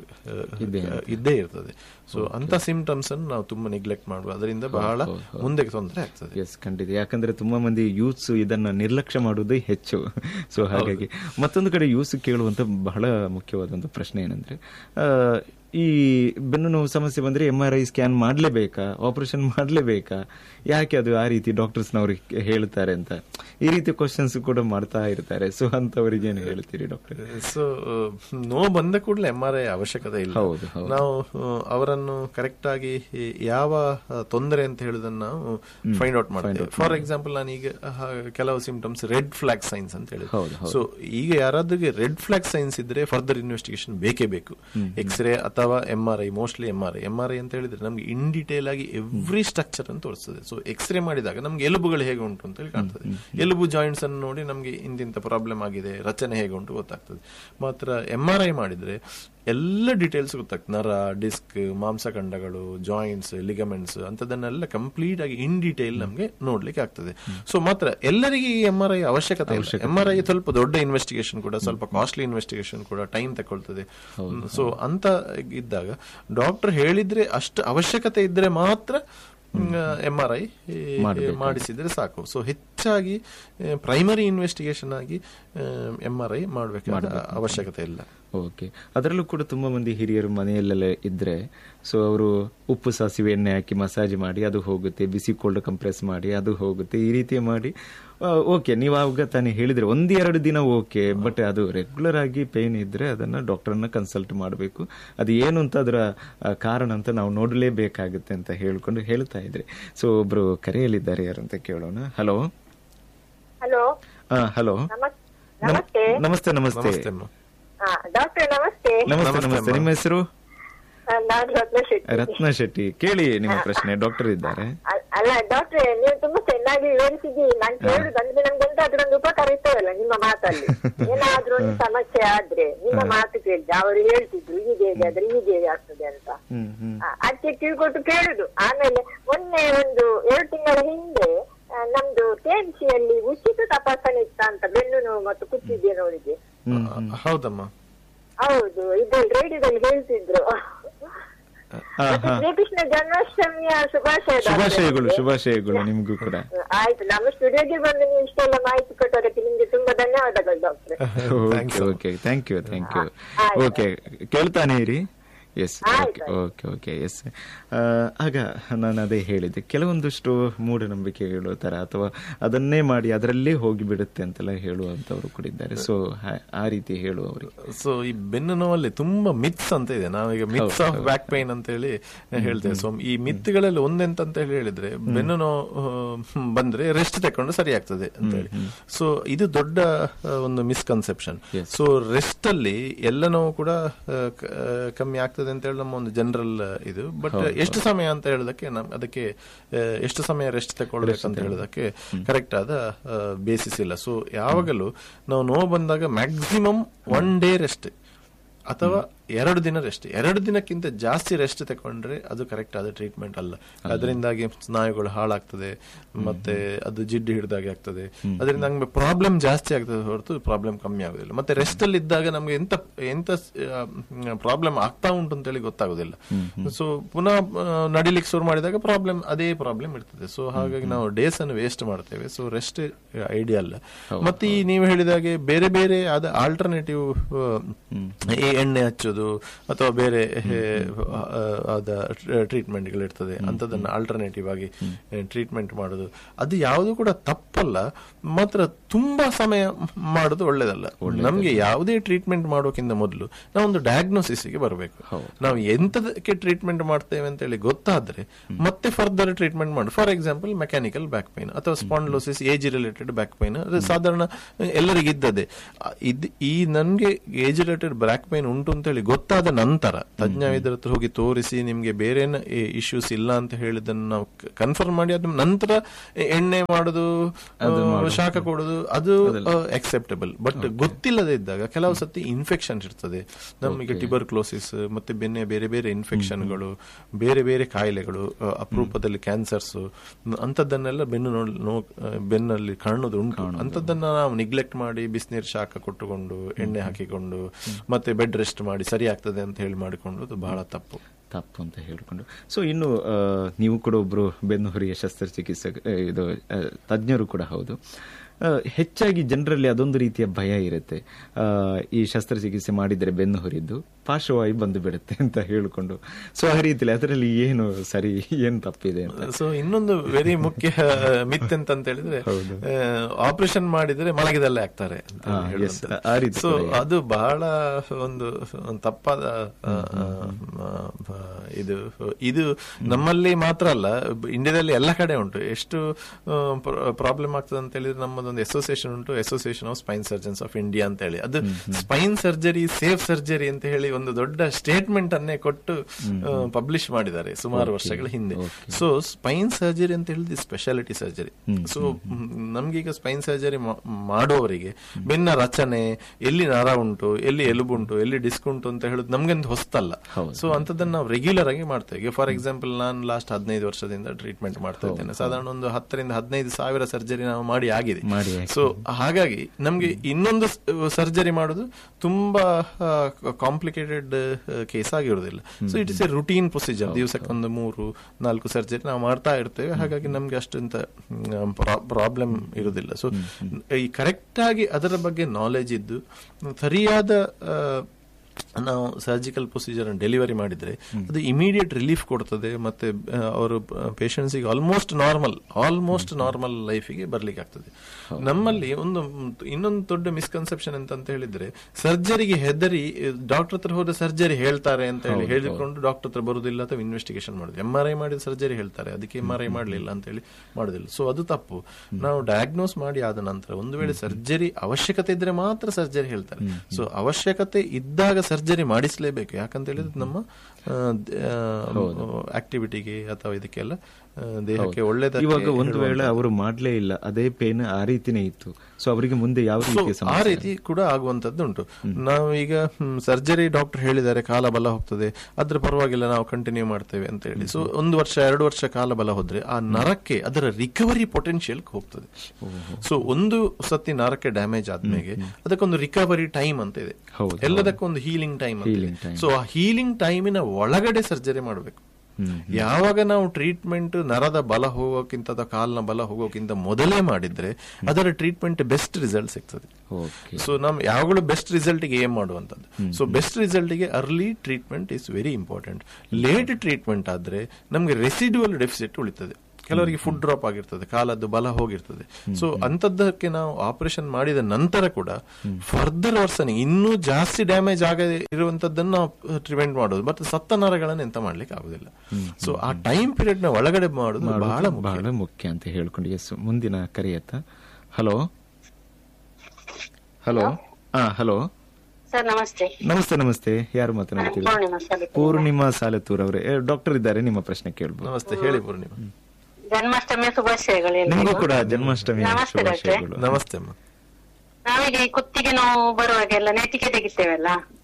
ಇದ್ದೇ ಇರ್ತದೆ ಸೊ ಅಂತ ಸಿಂಪ್ಟಮ್ಸ್ ಅನ್ನು ನಾವು ತುಂಬಾ ನೆಗ್ಲೆಕ್ಟ್ ಮಾಡುವ ಅದರಿಂದ ಬಹಳ ಮುಂದೆ ತೊಂದರೆ ಆಗ್ತದೆ ಎಸ್ ಖಂಡಿತ ಯಾಕಂದ್ರೆ ತುಂಬಾ ಮಂದಿ ಯೂತ್ಸ್ ಇದನ್ನ ನಿರ್ಲಕ್ಷ್ಯ ಮಾಡುವುದೇ ಹೆಚ್ಚು ಸೊ ಹಾಗಾಗಿ ಮತ್ತೊಂದು ಕಡೆ ಯೂಸ್ ಕೇಳುವಂತ ಬಹಳ ಮುಖ್ಯವಾದಂತ ಪ್ರಶ್ನೆ ಏನಂದ್ರೆ ಆ, ಈ ಬೆನ್ನು ನೋವು ಸಮಸ್ಯೆ ಬಂದ್ರೆ ಎಂ ಆರ್ ಐ ಸ್ಕ್ಯಾನ್ ಮಾಡ್ಲೇಬೇಕಾ ಆಪರೇಷನ್ ಮಾಡ್ಲೇಬೇಕಾ ಯಾಕೆ ಅದು ಆ ರೀತಿ ಡಾಕ್ಟರ್ಸ್ ನವರು ಹೇಳ್ತಾರೆ ಅಂತ ಈ ರೀತಿ ಕ್ವಶನ್ಸ್ ಕೂಡ ಮಾಡ್ತಾ ಇರ್ತಾರೆ ಸೊ ಅಂತವರಿಗೆ ಏನು ಹೇಳ್ತೀರಿ ಡಾಕ್ಟರ್ ಸೊ ನೋವು ಬಂದ ಕೂಡಲೇ ಎಂ ಆರ್ ಐ ಅವಶ್ಯಕತೆ ಇಲ್ಲ ಹೌದು, ಹೌದು. ನಾವು ಆ, ಅವರನ್ನು ಕರೆಕ್ಟ್ ಆಗಿ ಈ ಯಾವ ಆ, ತೊಂದರೆ ಅಂತ ಹೇಳುದನ್ನ ನಾವು ಫೈಂಡ್ ಔಟ್ ಮಾಡ್ತೇವೆ ಫಾರ್ ಎಕ್ಸಾಂಪಲ್ ನಾನು ಈಗ ಆ, ಕೆಲವು ಸಿಂಪ್ಟಮ್ಸ್ ರೆಡ್ ಫ್ಲಾಗ್ ಸೈನ್ಸ್ ಅಂತ ಹೇಳಿ ಹೌದು, ಹೌದು. ಸೊ ಈಗ ಯಾರಾದ್ರಿಗೆ ರೆಡ್ ಫ್ಲಾಗ್ ಸೈನ್ಸ್ ಇದ್ರೆ ಫರ್ದರ್ ಇನ್ವೆಸ್ಟಿಗೇಷನ್ ಬೇಕೇ ಬೇಕು ಎಕ್ಸ್ರೇ ಅಥವಾ M R I mostly M R I M R I ಅಂತ ಹೇಳಿದ್ರೆ ನಮ್ಗೆ ಇನ್ ಡೀಟೇಲ್ ಆಗಿ ಎವ್ರಿ ಸ್ಟ್ರಕ್ಚರ್ ಅಂತ ತೋರಿಸ್ತದೆ ಸೊ ಎಕ್ಸ್ರೇ ಮಾಡಿದಾಗ ನಮ್ಗೆ ಎಲುಬುಗಳು ಹೇಗೆ ಉಂಟು ಅಂತ ಹೇಳಿ ಕಾಣ್ತದೆ ಎಲುಬು ಜಾಯಿಂಟ್ಸ್ ಅನ್ನು ನೋಡಿ ನಮ್ಗೆ ಇಂತಿಂತ ಪ್ರಾಬ್ಲಮ್ ಆಗಿದೆ ರಚನೆ ಹೇಗೆ ಉಂಟು ಗೊತ್ತಾಗ್ತದೆ ಮಾತ್ರ ಎಂ ಆರ್ ಐ ಮಾಡಿದ್ರೆ ಎಲ್ಲ ಡೀಟೇಲ್ಸ್ ಗೊತ್ತಾಗ್ತದೆ ನರ ಡಿಸ್ಕ್ ಮಾಂಸಖಂಡಗಳು ಜಾಯಿಂಟ್ಸ್ ಲಿಗಮೆಂಟ್ಸ್ ಅಂತದನ್ನೆಲ್ಲ ಕಂಪ್ಲೀಟ್ ಆಗಿ ಇನ್ ಡೀಟೇಲ್ ನಮ್ಗೆ ನೋಡ್ಲಿಕ್ಕೆ ಆಗ್ತದೆ ಸೊ ಮಾತ್ರ ಎಲ್ಲರಿಗೆ ಈ ಎಂ ಆರ್ ಐ ಅವಶ್ಯಕತೆ ಇಲ್ಲ ಎಂ ಆರ್ ಐ ಸ್ವಲ್ಪ ದೊಡ್ಡ ಇನ್ವೆಸ್ಟಿಗೇಷನ್ ಕೂಡ ಸ್ವಲ್ಪ ಕಾಸ್ಟ್ಲಿ ಇನ್ವೆಸ್ಟಿಗೇಷನ್ ಕೂಡ ಟೈಮ್ ತಗೊಳ್ತದೆ ಸೊ ಅಂತ ಇದ್ದಾಗ ಡಾಕ್ಟರ್ ಹೇಳಿದ್ರೆ ಅಷ್ಟು ಅವಶ್ಯಕತೆ ಇದ್ರೆ ಮಾತ್ರ ಎಂ ಆರ್ ಐ ಮಾಡಿಸಿದ್ರೆ ಸಾಕು ಸೊ ಹೆಚ್ಚಾಗಿ ಪ್ರೈಮರಿ ಇನ್ವೆಸ್ಟಿಗೇಷನ್ ಆಗಿ ಎಂ ಆರ್ ಐ ಮಾಡಬೇಕಾದ ಅವಶ್ಯಕತೆ ಇಲ್ಲ ಓಕೆ ಅದರಲ್ಲೂ ಕೂಡ ತುಂಬಾ ಮಂದಿ ಹಿರಿಯರು ಮನೆಯಲ್ಲೆಲ್ಲ ಇದ್ರೆ ಸೊ ಅವರು ಉಪ್ಪು ಸಾಸಿವೆ ಎಣ್ಣೆ ಹಾಕಿ ಮಸಾಜ್ ಮಾಡಿ ಅದು ಹೋಗುತ್ತೆ ಬಿಸಿ ಕೋಲ್ಡ್ ಕಂಪ್ರೆಸ್ ಮಾಡಿ ಅದು ಹೋಗುತ್ತೆ ಈ ರೀತಿ ಮಾಡಿ ಓಕೆ ನೀವು ಆವಾಗ ತಾನೇ ಹೇಳಿದ್ರೆ ಒಂದೆರಡು ದಿನ ಓಕೆ ಬಟ್ ಅದು ರೆಗ್ಯುಲರ್ ಆಗಿ ಪೇನ್ ಇದ್ರೆ ಅದನ್ನ ಡಾಕ್ಟರ್ನ ಕನ್ಸಲ್ಟ್ ಮಾಡಬೇಕು ಅದು ಏನು ಅಂತ ಅದರ ಆ, ಕಾರಣ ಅಂತ ನಾವು ನೋಡಲೇಬೇಕಾಗುತ್ತೆ ಅಂತ ಹೇಳ್ಕೊಂಡು ಹೇಳ್ತಾ ಇದ್ರೆ ಸೊ ಒಬ್ರು ಕರೆಯಲಿದ್ದಾರೆ ಯಾರು ಅಂತ ಕೇಳೋಣ ಹಲೋ ಹಲೋ ಹಲೋ ನಮಸ್- ನಮಸ್ತೆ ನಮಸ್ತೆ ನಮಸ್ತೆ ನಮಸ್ತೆ ಅಮ್ಮ. ಹಾ ಡಾಕ್ಟರ್ ನಮಸ್ತೆ ನಮಸ್ತೆ ನಮಸ್ತೆ ನಿಮ್ಮ ಹೆಸರು ಆ, ನಾನು ರತ್ನ ಶೆಟ್ಟಿ ರತ್ನ ಶೆಟ್ಟಿ ಕೇಳಿ ನಿಮ್ಮ ಪ್ರಶ್ನೆ ಡಾಕ್ಟರ್ ಇದ್ದಾರೆ ಅ- ಅಲ್ಲ ಡಾಕ್ಟ್ರೆ ನೀವು ತುಂಬಾ ಚೆನ್ನಾಗಿ ವಿವರಿಸಿದ್ದೀರಿ ನಾನು ಕೇಳುದು ಅಂದ್ರೆ ನಮ್ಗೆಂತ ಅದ್ರೊಂದು ಉಪಕಾರ ಇರ್ತದಲ್ಲ ನಿಮ್ಮ ಮಾತಲ್ಲಿ ಏನಾದ್ರೂ ಒಂದು ಸಮಸ್ಯೆ ಆದ್ರೆ ನಿಮ್ಮ ಮಾತು ಕೇಳಿದೆ ಅವರು ಹೇಳ್ತಿದ್ರು ಹೀಗೆ ಇದೆ ಆದ್ರೆ ಹೀಗೆ ಆಗ್ತದೆ ಅಂತ ಹ್ಮ್ ಹ್ಮ್ ಆ, ಅದಕ್ಕೆ ಕಿವಿಗೊಟ್ಟು ಕೇಳುದು ಆಮೇಲೆ ಮೊನ್ನೆ ಒಂದು ಎರಡು ತಿಂಗಳ ಹಿಂದೆ ಆ, ನಮ್ದು ಟಿಎಂಸಿಯಲ್ಲಿ ಉಚಿತ ತಪಾಸಣೆ ಇತ್ತ ಅಂತ ಬೆನ್ನು ನೋವು ಮತ್ತು ಕುತ್ತಿಗೆ ನೋವಿಗೆ ಹೌದಮ್ಮ ಹೌದು ಇದು ರೇಡಿಯೋದಲ್ಲಿ ಹೇಳ್ತಿದ್ರು ಹಾ, ಮತ್ತೆ ಹಾ. ಶ್ರೀಕೃಷ್ಣ ಜನ್ಮಾಷ್ಟಮಿಯ ಶುಭಾಶಯ ಶುಭಾಶಯಗಳು ಶುಭಾಶಯಗಳು ನಿಮ್ಗೂ ಕೂಡ ಆಯ್ತು ನಮ್ಮ ಸ್ಟುಡಿಯೋಗೆ ಬಂದು ನೀವು ಇಷ್ಟೆಲ್ಲ ಮಾಹಿತಿ ಕೊಟ್ಟೋದಕ್ಕೆ ನಿಮ್ಗೆ ತುಂಬಾ ಧನ್ಯವಾದಗಳು ಡಾಕ್ಟ್ರೆ okay okay thank you thank you ಆಯ್ತು. ಓಕೆ ಕೇಳ್ತಾನೆ ಇರಿ ಎಸ್ ಆಯ್ತು, ಓಕೆ ಓಕೆ ಓಕೆ ಎಸ್ ಆಗ ನಾನು ಅದೇ ಹೇಳಿದೆ ಕೆಲವೊಂದಷ್ಟು ಮೂಢನಂಬಿಕೆಗಳು ತರ ಅಥವಾ ಅದನ್ನೇ ಮಾಡಿ ಅದರಲ್ಲೇ ಹೋಗಿ ಬಿಡುತ್ತೆ ಅಂತೆಲ್ಲ ಹೇಳುವಂತವ್ರು ಕೂಡ ಇದ್ದಾರೆ ಸೊ ಆ ರೀತಿ ಹೇಳುವವರಿಗೆ ಸೊ ಈ ಬೆನ್ನು ನೋವಲ್ಲಿ ತುಂಬಾ ಮಿತ್ಸ್ ಅಂತ ಇದೆ ನಾವೀಗ ಮಿತ್ಸ್ ಆಫ್ ಬ್ಯಾಕ್ ಪೈನ್ ಅಂತ ಹೇಳಿ ಹೇಳ್ತೇವೆ ಸೊ ಈ ಮಿತ್ಗಳಲ್ಲಿ ಒಂದೆಂತ ಅಂತ ಹೇಳಿ ಹೇಳಿದ್ರೆ ಬೆನ್ನು ನೋವು ಆ, ಬಂದ್ರೆ ರೆಸ್ಟ್ ತಕೊಂಡು ಸರಿ ಆಗ್ತದೆ ಅಂತ ಹೇಳಿ ಸೊ ಇದು ದೊಡ್ಡ ಆ, ಒಂದು ಮಿಸ್ಕನ್ಸೆಪ್ಷನ್ ಸೊ ರೆಸ್ಟ್ ಅಲ್ಲಿ ಎಲ್ಲ ನೋವು ಕೂಡ ಆ, ಕ- ಆ, ಕಮ್ಮಿ ಆಗ್ತದೆ ಅಂತ ಹೇಳಿ ನಮ್ಮ ಒಂದು ಜನರಲ್ ಇದು ಬಟ್ ಎಷ್ಟು ಸಮಯ ಅಂತ ಹೇಳೋದಕ್ಕೆ ನಮ್ ಅದಕ್ಕೆ ಆ, ಎಷ್ಟು ಸಮಯ ರೆಸ್ಟ್ ತಗೊಳ್ಬೇಕು ಅಂತ ಹೇಳೋದಕ್ಕೆ ಕರೆಕ್ಟ್ ಆದ ಬೇಸಿಸ್ ಇಲ್ಲ ಸೊ ಯಾವಾಗಲೂ ನಾವು ನೋವು ಬಂದಾಗ ಮ್ಯಾಕ್ಸಿಮಮ್ ಒನ್ ಡೇ ರೆಸ್ಟ್ ಅಥವಾ ಎರಡು ದಿನ ರೆಸ್ಟ್ ಎರಡು ದಿನಕ್ಕಿಂತ ಜಾಸ್ತಿ ರೆಸ್ಟ್ ತಕೊಂಡ್ರೆ ಅದು ಕರೆಕ್ಟ್ ಆದ ಟ್ರೀಟ್ಮೆಂಟ್ ಅಲ್ಲ ಅದರಿಂದಾಗಿ ಸ್ನಾಯುಗಳು ಹಾಳಾಗ್ತದೆ ಮತ್ತೆ ಅದು ಜಿಡ್ಡು ಹಿಡಿದಾಗೆ ಆಗ್ತದೆ ಅದರಿಂದ ನಮ್ಗೆ ಪ್ರಾಬ್ಲಮ್ ಜಾಸ್ತಿ ಆಗ್ತದೆ ಹೊರತು ಪ್ರಾಬ್ಲಮ್ ಕಮ್ಮಿ ಆಗುದಿಲ್ಲ ಮತ್ತೆ ರೆಸ್ಟ್ ಅಲ್ಲಿ ಇದ್ದಾಗ ನಮ್ಗೆ ಎಂತ ಎಂತ ಪ್ರಾಬ್ಲಮ್ ಆಗ್ತಾ ಉಂಟು ಅಂತ ಹೇಳಿ ಗೊತ್ತಾಗುದಿಲ್ಲ ಸೊ ಪುನಃ ಆ, ನಡಿಲಿಕ್ಕೆ ಶುರು ಮಾಡಿದಾಗ ಪ್ರಾಬ್ಲಮ್ ಅದೇ ಪ್ರಾಬ್ಲಮ್ ಇರ್ತದೆ ಸೊ ಹಾಗಾಗಿ ನಾವು ಡೇಸ್ ಅನ್ನು ವೇಸ್ಟ್ ಮಾಡ್ತೇವೆ ಸೊ ರೆಸ್ಟ್ ಐಡಿಯಾ ಅಲ್ಲ ಮತ್ತೆ ಈ ನೀವು ಹೇಳಿದಾಗೆ ಬೇರೆ ಬೇರೆ ಆದ ಆಲ್ಟರ್ನೇಟಿವ್ ಈ ಎಣ್ಣೆ ಹಚ್ಚೋದು ಅಥವಾ ಬೇರೆ ಆ, ಆದ ಟ್ರೀಟ್ಮೆಂಟ್ಗಳು ಇರ್ತದೆ ಅಂತದನ್ನ ಆಲ್ಟರ್ನೇಟಿವ್ ಆಗಿ ಟ್ರೀಟ್ಮೆಂಟ್ ಮಾಡೋದು ಅದು ಯಾವುದು ಕೂಡ ತಪ್ಪಲ್ಲ ಮಾತ್ರ ತುಂಬಾ ಸಮಯ ಮಾಡೋದು ಒಳ್ಳೇದಲ್ಲ ನಮ್ಗೆ ಯಾವುದೇ ಟ್ರೀಟ್ಮೆಂಟ್ ಮಾಡೋಕ್ಕಿಂತ ಮೊದಲು ನಾವೊಂದು ಡಯಾಗ್ನೋಸಿಸ್ ಗೆ ಬರಬೇಕು ನಾವು ಎಂತದಕ್ಕೆ ಟ್ರೀಟ್ಮೆಂಟ್ ಮಾಡ್ತೇವೆ ಅಂತ ಹೇಳಿ ಗೊತ್ತಾದ್ರೆ ಮತ್ತೆ ಫರ್ದರ್ ಟ್ರೀಟ್ಮೆಂಟ್ ಮಾಡಿ for example mechanical back pain ಅಥವಾ spondylosis age related back pain ಸಾಧಾರಣ ಎಲ್ಲರಿಗೆ ಇದ್ದದೆ ಆ, ಇದ್ ಈ ನನ್ಗೆ ಏಜ್ ರಿಲೇಟೆಡ್ ಬ್ಯಾಕ್ ಪೈನ್ ಉಂಟು ಅಂತ ಹೇಳಿ ಗೊತ್ತಾದ ನಂತರ ತಜ್ಞ ವೈದ್ಯರ ಹತ್ರ ಹೋಗಿ ತೋರಿಸಿ ನಿಮ್ಗೆ ಬೇರೆ ಇಶ್ಯೂಸ್ ಇಲ್ಲ ಅಂತ ಹೇಳಿದನ್ನು ನಾವು ಕನ್ಫರ್ಮ್ ಮಾಡಿ ಅದ್ರ ನಂತರ ಎಣ್ಣೆ ಮಾಡೋದು ಆ, ಶಾಖ ಕೊಡೋದು ಅದು ಅಕ್ಸೆಪ್ಟಬಲ್ ಬಟ್ ಗೊತ್ತಿಲ್ಲದೆ ಇದ್ದಾಗ ಕೆಲವು ಸತಿ ಇನ್ಫೆಕ್ಷನ್ ಇರ್ತದೆ ನಮಗೆ ಟ್ಯೂಬರ್ಕ್ಲೋಸಿಸ್ ಮತ್ತೆ ಬೆನ್ನೆ ಬೇರೆ ಬೇರೆ ಇನ್ಫೆಕ್ಷನ್ಗಳು ಬೇರೆ ಬೇರೆ ಕಾಯಿಲೆಗಳು ಆ, ಅಪರೂಪದಲ್ಲಿ ಕ್ಯಾನ್ಸರ್ಸ್ ಅಂತದ್ದನ್ನೆಲ್ಲ ಬೆನ್ನು ನೋಡ್ ನೋ ಆ, ಬೆನ್ನಲ್ಲಿ ಕಾಣೋದು ಉಂಟು ಅಂತದನ್ನ ನಾವು ನಿಗ್ಲೆಕ್ಟ್ ಮಾಡಿ ಬಿಸಿನೀರು ಶಾಖ ಕೊಟ್ಟುಕೊಂಡು ಎಣ್ಣೆ ಹಾಕಿಕೊಂಡು ಮತ್ತೆ ಬೆಡ್ ರೆಸ್ಟ್ ಮಾಡಿ ಸರಿ ಆಗ್ತದೆ ಅಂತ ಹೇಳಿ ಮಾಡಿಕೊಂಡು ಅದು ಬಹಳ ತಪ್ಪು ತಪ್ಪು ಅಂತ ಹೇಳ್ಕೊಂಡು ಸೊ ಇನ್ನು ಆ, ನೀವು ಕೂಡ ಒಬ್ರು ಬೆನ್ನುಹುರಿಯ ಶಸ್ತ್ರಚಿಕಿತ್ಸೆ ಇದು ಆ, ತಜ್ಞರು ಕೂಡ ಹೌದು ಆ, ಹೆಚ್ಚಾಗಿ ಜನರಲ್ಲಿ ಅದೊಂದು ರೀತಿಯ ಭಯ ಇರುತ್ತೆ ಆ, ಈ ಶಸ್ತ್ರಚಿಕಿತ್ಸೆ ಮಾಡಿದರೆ ಬೆನ್ನು ಹುರಿದ್ದು ಪಾರ್ಶ್ವವಾಯು ಬಂದು ಬಿಡುತ್ತೆ ಅಂತ ಹೇಳಿಕೊಂಡು ಸೊ ಆ ರೀತಿಯಲ್ಲಿ ಅದರಲ್ಲಿ ಏನು ಸರಿ ಏನು ತಪ್ಪಿದೆ ಅಂತ ಸೊ ಇನ್ನೊಂದು ವೆರಿ ಮುಖ್ಯ ಮಿತ್ ಅಂತ ಅಂತ ಹೇಳಿದ್ರೆ ಆಪರೇಷನ್ ಮಾಡಿದ್ರೆ ಮಲಗಿದಲ್ಲೇ ಆಗ್ತಾರೆ ಅಂತ ಹಾ, ಹೇಳುವಂಥದ್ದು. yes, ಆ ರೀತಿ ಸೊ ಕೂಡ ಇದೆ. ಅದು ಬಹಳ ಒಂದು ಒಂದು ತಪ್ಪಾದ ಆ, ಆ, ಆ, ಇದು ಇದು ನಮ್ಮಲ್ಲಿ ಮಾತ್ರ ಅಲ್ಲ ಇಂಡಿಯಾದಲ್ಲಿ ಎಲ್ಲ ಕಡೆ ಉಂಟು ಎಷ್ಟು ಪ್ರಾಬ್ಲಮ್ ಆಗ್ತದೆ ಅಂತ ಹೇಳಿದ್ರೆ ನಮ್ಮದೊಂದು ಅಸೋಸಿಯೇಷನ್ ಉಂಟು association of spine surgeons of India ಅಂತ ಹೇಳಿ ಅದು ಸ್ಪೈನ್ ಸರ್ಜರಿ ಸೇಫ್ ಸರ್ಜರಿ ಅಂತ ಹೇಳಿ ಒಂದು ದೊಡ್ಡ ಸ್ಟೇಟ್ಮೆಂಟ್ ಅನ್ನೇ ಕೊಟ್ಟು ಪಬ್ಲಿಷ್ ಮಾಡಿದ್ದಾರೆ ಸುಮಾರು ವರ್ಷಗಳ ಹಿಂದೆ ಸೊ ಸ್ಪೈನ್ ಸರ್ಜರಿ ಅಂತ ಹೇಳಿದ್ರೆ ಸ್ಪೆಷಾಲಿಟಿ ಸರ್ಜರಿ ಸೊ ನಮ್ಗೀಗ ಸ್ಪೈನ್ ಸರ್ಜರಿ ಮಾಡೋವರಿಗೆ ಬೆನ್ನ ರಚನೆ ಎಲ್ಲಿ ನರ ಉಂಟು ಎಲ್ಲಿ ಎಲುಬುಂಟು ಎಲ್ಲಿ ಡಿಸ್ಕ್ ಉಂಟು ಅಂತ ಹೇಳುದು ನಮ್ಗೊಂದು ಹೊಸ್ತಲ್ಲ ಸೊ ಅಂತದನ್ನ ನಾವು ರೆಗ್ಯುಲರ್ ಆಗಿ ಮಾಡ್ತೇವೆ ಈಗ ಫಾರ್ ಎಕ್ಸಾಂಪಲ್ ನಾನು ಲಾಸ್ಟ್ ಹದಿನೈದು ವರ್ಷದಿಂದ ಟ್ರೀಟ್ಮೆಂಟ್ ಮಾಡ್ತಾ ಇದ್ದೇನೆ ಸಾಧಾರಣ ಒಂದು ಹತ್ತರಿಂದ ಹದಿನೈದು ಸಾವಿರ ಸರ್ಜರಿ ನಾವು ಮಾಡಿ ಆಗಿದೆ ಮಾಡಿ ಆಗಿದೆ. ಸೊ ಹಾಗಾಗಿ ನಮ್ಗೆ ಇನ್ನೊಂದು ಸರ್ಜರಿ ಮಾಡೋದು ತುಂಬಾ ಕಾಂಪ್ಲಿಕೇಟೆಡ್ ಕೇಸ್ ಆಗಿರೋದಿಲ್ಲ so it is a routine procedure ದಿವಸಕ್ಕೆ ಒಂದು ಮೂರು ನಾಲ್ಕು ಸರ್ಜರಿ ನಾವು ಮಾಡ್ತಾ ಇರ್ತೇವೆ ಹಾಗಾಗಿ ನಮ್ಗೆ ಅಷ್ಟಂತ ಪ್ರಾಬ್ಲಮ್ ಇರುವುದಿಲ್ಲ ಸೊ ಈ ಕರೆಕ್ಟ್ ಆಗಿ ಅದರ ಬಗ್ಗೆ ನಾಲೆಜ್ ಇದ್ದು ಸರಿಯಾದ ಆ, ನಾವು ಸರ್ಜಿಕಲ್ ಪ್ರೊಸೀಜರ್ ಡೆಲಿವರಿ ಮಾಡಿದ್ರೆ ಅದು ಇಮಿಡಿಯೇಟ್ ರಿಲೀಫ್ ಕೊಡ್ತದೆ ಮತ್ತೆ ಆ, ಅವರು ಪೇಷಂಟ್ಸಿಗೆ ಆಲ್ಮೋಸ್ಟ್ ನಾರ್ಮಲ್ ಆಲ್ಮೋಸ್ಟ್ ನಾರ್ಮಲ್ ಲೈಫಿಗೆ ಬರ್ಲಿಕ್ಕೆ ಆಗ್ತದೆ ನಮ್ಮಲ್ಲಿ ಒಂದು ಇನ್ನೊಂದು ದೊಡ್ಡ ಮಿಸ್ಕನ್ಸೆಪ್ಷನ್ ಅಂತ ಅಂತ ಹೇಳಿದ್ರೆ ಸರ್ಜರಿಗೆ ಹೆದರಿ ಡಾಕ್ಟರ್ ಹತ್ರ ಹೋದ ಸರ್ಜರಿ ಹೇಳ್ತಾರೆ ಅಂತ ಹೇಳಿ ಹೇಳಿಕೊಂಡು ಡಾಕ್ಟರ್ ಹತ್ರ ಬರುದಿಲ್ಲ ಅಥವಾ ಇನ್ವೆಸ್ಟಿಗೇಷನ್ ಮಾಡುದು ಎಂ ಆರ್ ಐ ಮಾಡಿದ ಸರ್ಜರಿ ಹೇಳ್ತಾರೆ ಅದಕ್ಕೆ ಎಂ ಆರ್ ಐ ಮಾಡಲಿಲ್ಲ ಅಂತ ಹೇಳಿ ಮಾಡುದಿಲ್ಲ ಸೊ ಅದು ತಪ್ಪು ನಾವು ಡಯಾಗ್ನೋಸ್ ಮಾಡಿ ಆದ ನಂತರ ಒಂದು ವೇಳೆ ಸರ್ಜರಿ ಅವಶ್ಯಕತೆ ಇದ್ರೆ ಮಾತ್ರ ಸರ್ಜರಿ ಹೇಳ್ತಾರೆ ಸೊ ಅವಶ್ಯಕತೆ ಇದ್ದಾಗ ಸರ್ಜರಿ ಮಾಡಿಸಲೇಬೇಕು ಯಾಕಂತ ಹೇಳಿದ್ರೆ ನಮ್ಮ ಆಕ್ಟಿವಿಟಿಗೆ ಅಥವಾ ಇದಕ್ಕೆಲ್ಲ ಆ, ದೇಹಕ್ಕೆ ಒಳ್ಳೆದ ಇವಾಗ ಒಂದು ವೇಳೆ ಅವರು ಮಾಡ್ಲೇ ಇಲ್ಲ ಅದೇ ಪೇನ್ ಆ ರೀತಿನೇ ಇತ್ತು ಸೊ ಅವರಿಗೆ ಮುಂದೆ ಯಾವ So, ರೀತಿಯ ಆ ಸಮಸ್ಯೆ ರೀತಿ ಕೂಡ ಆಗುವಂತದ್ದು ಉಂಟು ನಾವು ಈಗ ಸರ್ಜರಿ ಡಾಕ್ಟರ್ ಹೇಳಿದ್ದಾರೆ ಕಾಲ ಬಲ ಹೋಗ್ತದೆ ಅದ್ರ ಪರವಾಗಿಲ್ಲ ನಾವು ಕಂಟಿನ್ಯೂ ಮಾಡ್ತೇವೆ ಅಂತ ಹೇಳಿ ಸೊ ಒಂದು ವರ್ಷ ಎರಡು ವರ್ಷ ಕಾಲ ಬಲ ಹೋದ್ರೆ ಆ ನರಕ್ಕೆ ಅದರ ರಿಕವರಿ ಪೊಟೆನ್ಶಿಯಲ್ ಹೋಗ್ತದೆ ಸೊ ಒಂದು ಸತಿ ನರಕ್ಕೆ ಡ್ಯಾಮೇಜ್ ಆದ್ಮೇಲೆ ಅದಕ್ಕೊಂದು ರಿಕವರಿ ಟೈಮ್ ಅಂತ ಇದೆ ಹೌದು. ಎಲ್ಲದಕ್ಕೊಂದು healing time Healing time. So ಆ ಹೀಲಿಂಗ್ ಟೈಮಿನ ಒಳಗಡೆ ಸರ್ಜರಿ ಮಾಡಬೇಕು ಯಾವಾಗ ನಾವು ಟ್ರೀಟ್ಮೆಂಟ್ ನರದ ಬಲ ಹೋಗೋಕ್ಕಿಂತ ಅಥವಾ ಕಾಲ್ನ ಬಲ ಹೋಗೋಕ್ಕಿಂತ ಮೊದಲೇ ಮಾಡಿದ್ರೆ ಅದರ ಟ್ರೀಟ್ಮೆಂಟ್ ಬೆಸ್ಟ್ ರಿಸಲ್ಟ್ ಸಿಗ್ತದೆ ಓಕೆ ಸೊ ನಮ್ ಯಾವಾಗಲೂ ಬೆಸ್ಟ್ ರಿಸಲ್ಟ್ ಗೆ ಏನ್ ಮಾಡುವಂತದ್ದು ಸೊ ಬೆಸ್ಟ್ ರಿಸಲ್ಟ್ ಗೆ early treatment is very important late treatment ಆದ್ರೆ ನಮ್ಗೆ ರೆಸಿಡ್ಯುವಲ್ ಡೆಫಿಸಿಟ್ ಉಳಿತದೆ ಕೆಲವರಿಗೆ ಫುಡ್ ಡ್ರಾಪ್ ಆಗಿರ್ತದೆ ಕಾಲದ್ದು ಬಲ ಹೋಗಿರ್ತದೆ ಸೊ ಅಂತದ್ದಕ್ಕೆ ನಾವು ಆಪರೇಷನ್ ಮಾಡಿದ ನಂತರ ಕೂಡ ಫರ್ದರ್ ವರ್ಸನಿಂಗ್ ಇನ್ನೂ ಜಾಸ್ತಿ ಡ್ಯಾಮೇಜ್ ಆಗದೆ ಇರುವಂತದ್ದನ್ನು ನಾವು ಪ್ರಿವೆಂಟ್ ಮಾಡೋದು ಬಟ್ ಸತ್ತ ನರಗಳನ್ನು ಎಂತ ಮಾಡ್ಲಿಕ್ಕೆ ಆಗುದಿಲ್ಲ ಸೊ ಆ ಟೈಮ್ ಪೀರಿಯಡ್ ನ ಒಳಗಡೆ ಮಾಡೋದು ಬಹಳ ಮುಖ್ಯ ಬಹಳ ಮುಖ್ಯ ಅಂತ ಹೇಳ್ಕೊಂಡು ಎಸ್ ಮುಂದಿನ ಕರೆಯತ್ತ ಹಲೋ ಹಲೋ ಹಾ ಹಲೋ ಸರ್ ನಮಸ್ತೆ ನಮಸ್ತೆ ನಮಸ್ತೆ ಯಾರು ಮಾತನಾಡ್ತೀವಿ ಪೂರ್ಣಿಮಾ ಸಾಲಿಗ್ರಾಮ. ಪೂರ್ಣಿಮಾ ಸಾಲತೂರ್ ಅವರೇ ಡಾಕ್ಟರ್ ಇದ್ದಾರೆ ನಿಮ್ಮ ಪ್ರಶ್ನೆ ಕೇಳ್ಬೋದು ನಮಸ್ತೆ ಹೇಳಿ ಪೂರ್ಣಿಮಾ ಜನ್ಮಾಷ್ಟಮಿಯ ಶುಭಾಶಯಗಳು ನಿಮಗೂ ಎಲ್ರಿಗೂ. ಕೂಡ ಜನ್ಮಾಷ್ಟಮಿ ನಮಸ್ತೆ ಡಾಕ್ಟ್ರೆ. ಶುಭಾಶಯಗಳು ನಮಸ್ತೆ ಅಮ್ಮ ನಾವೀಗ ಈ ಕುತ್ತಿಗೆ ನೋವು ಬರುವಾಗೆಲ್ಲ ನೆಟಿಗೆ ತೆಗಿತೇವಲ್ಲ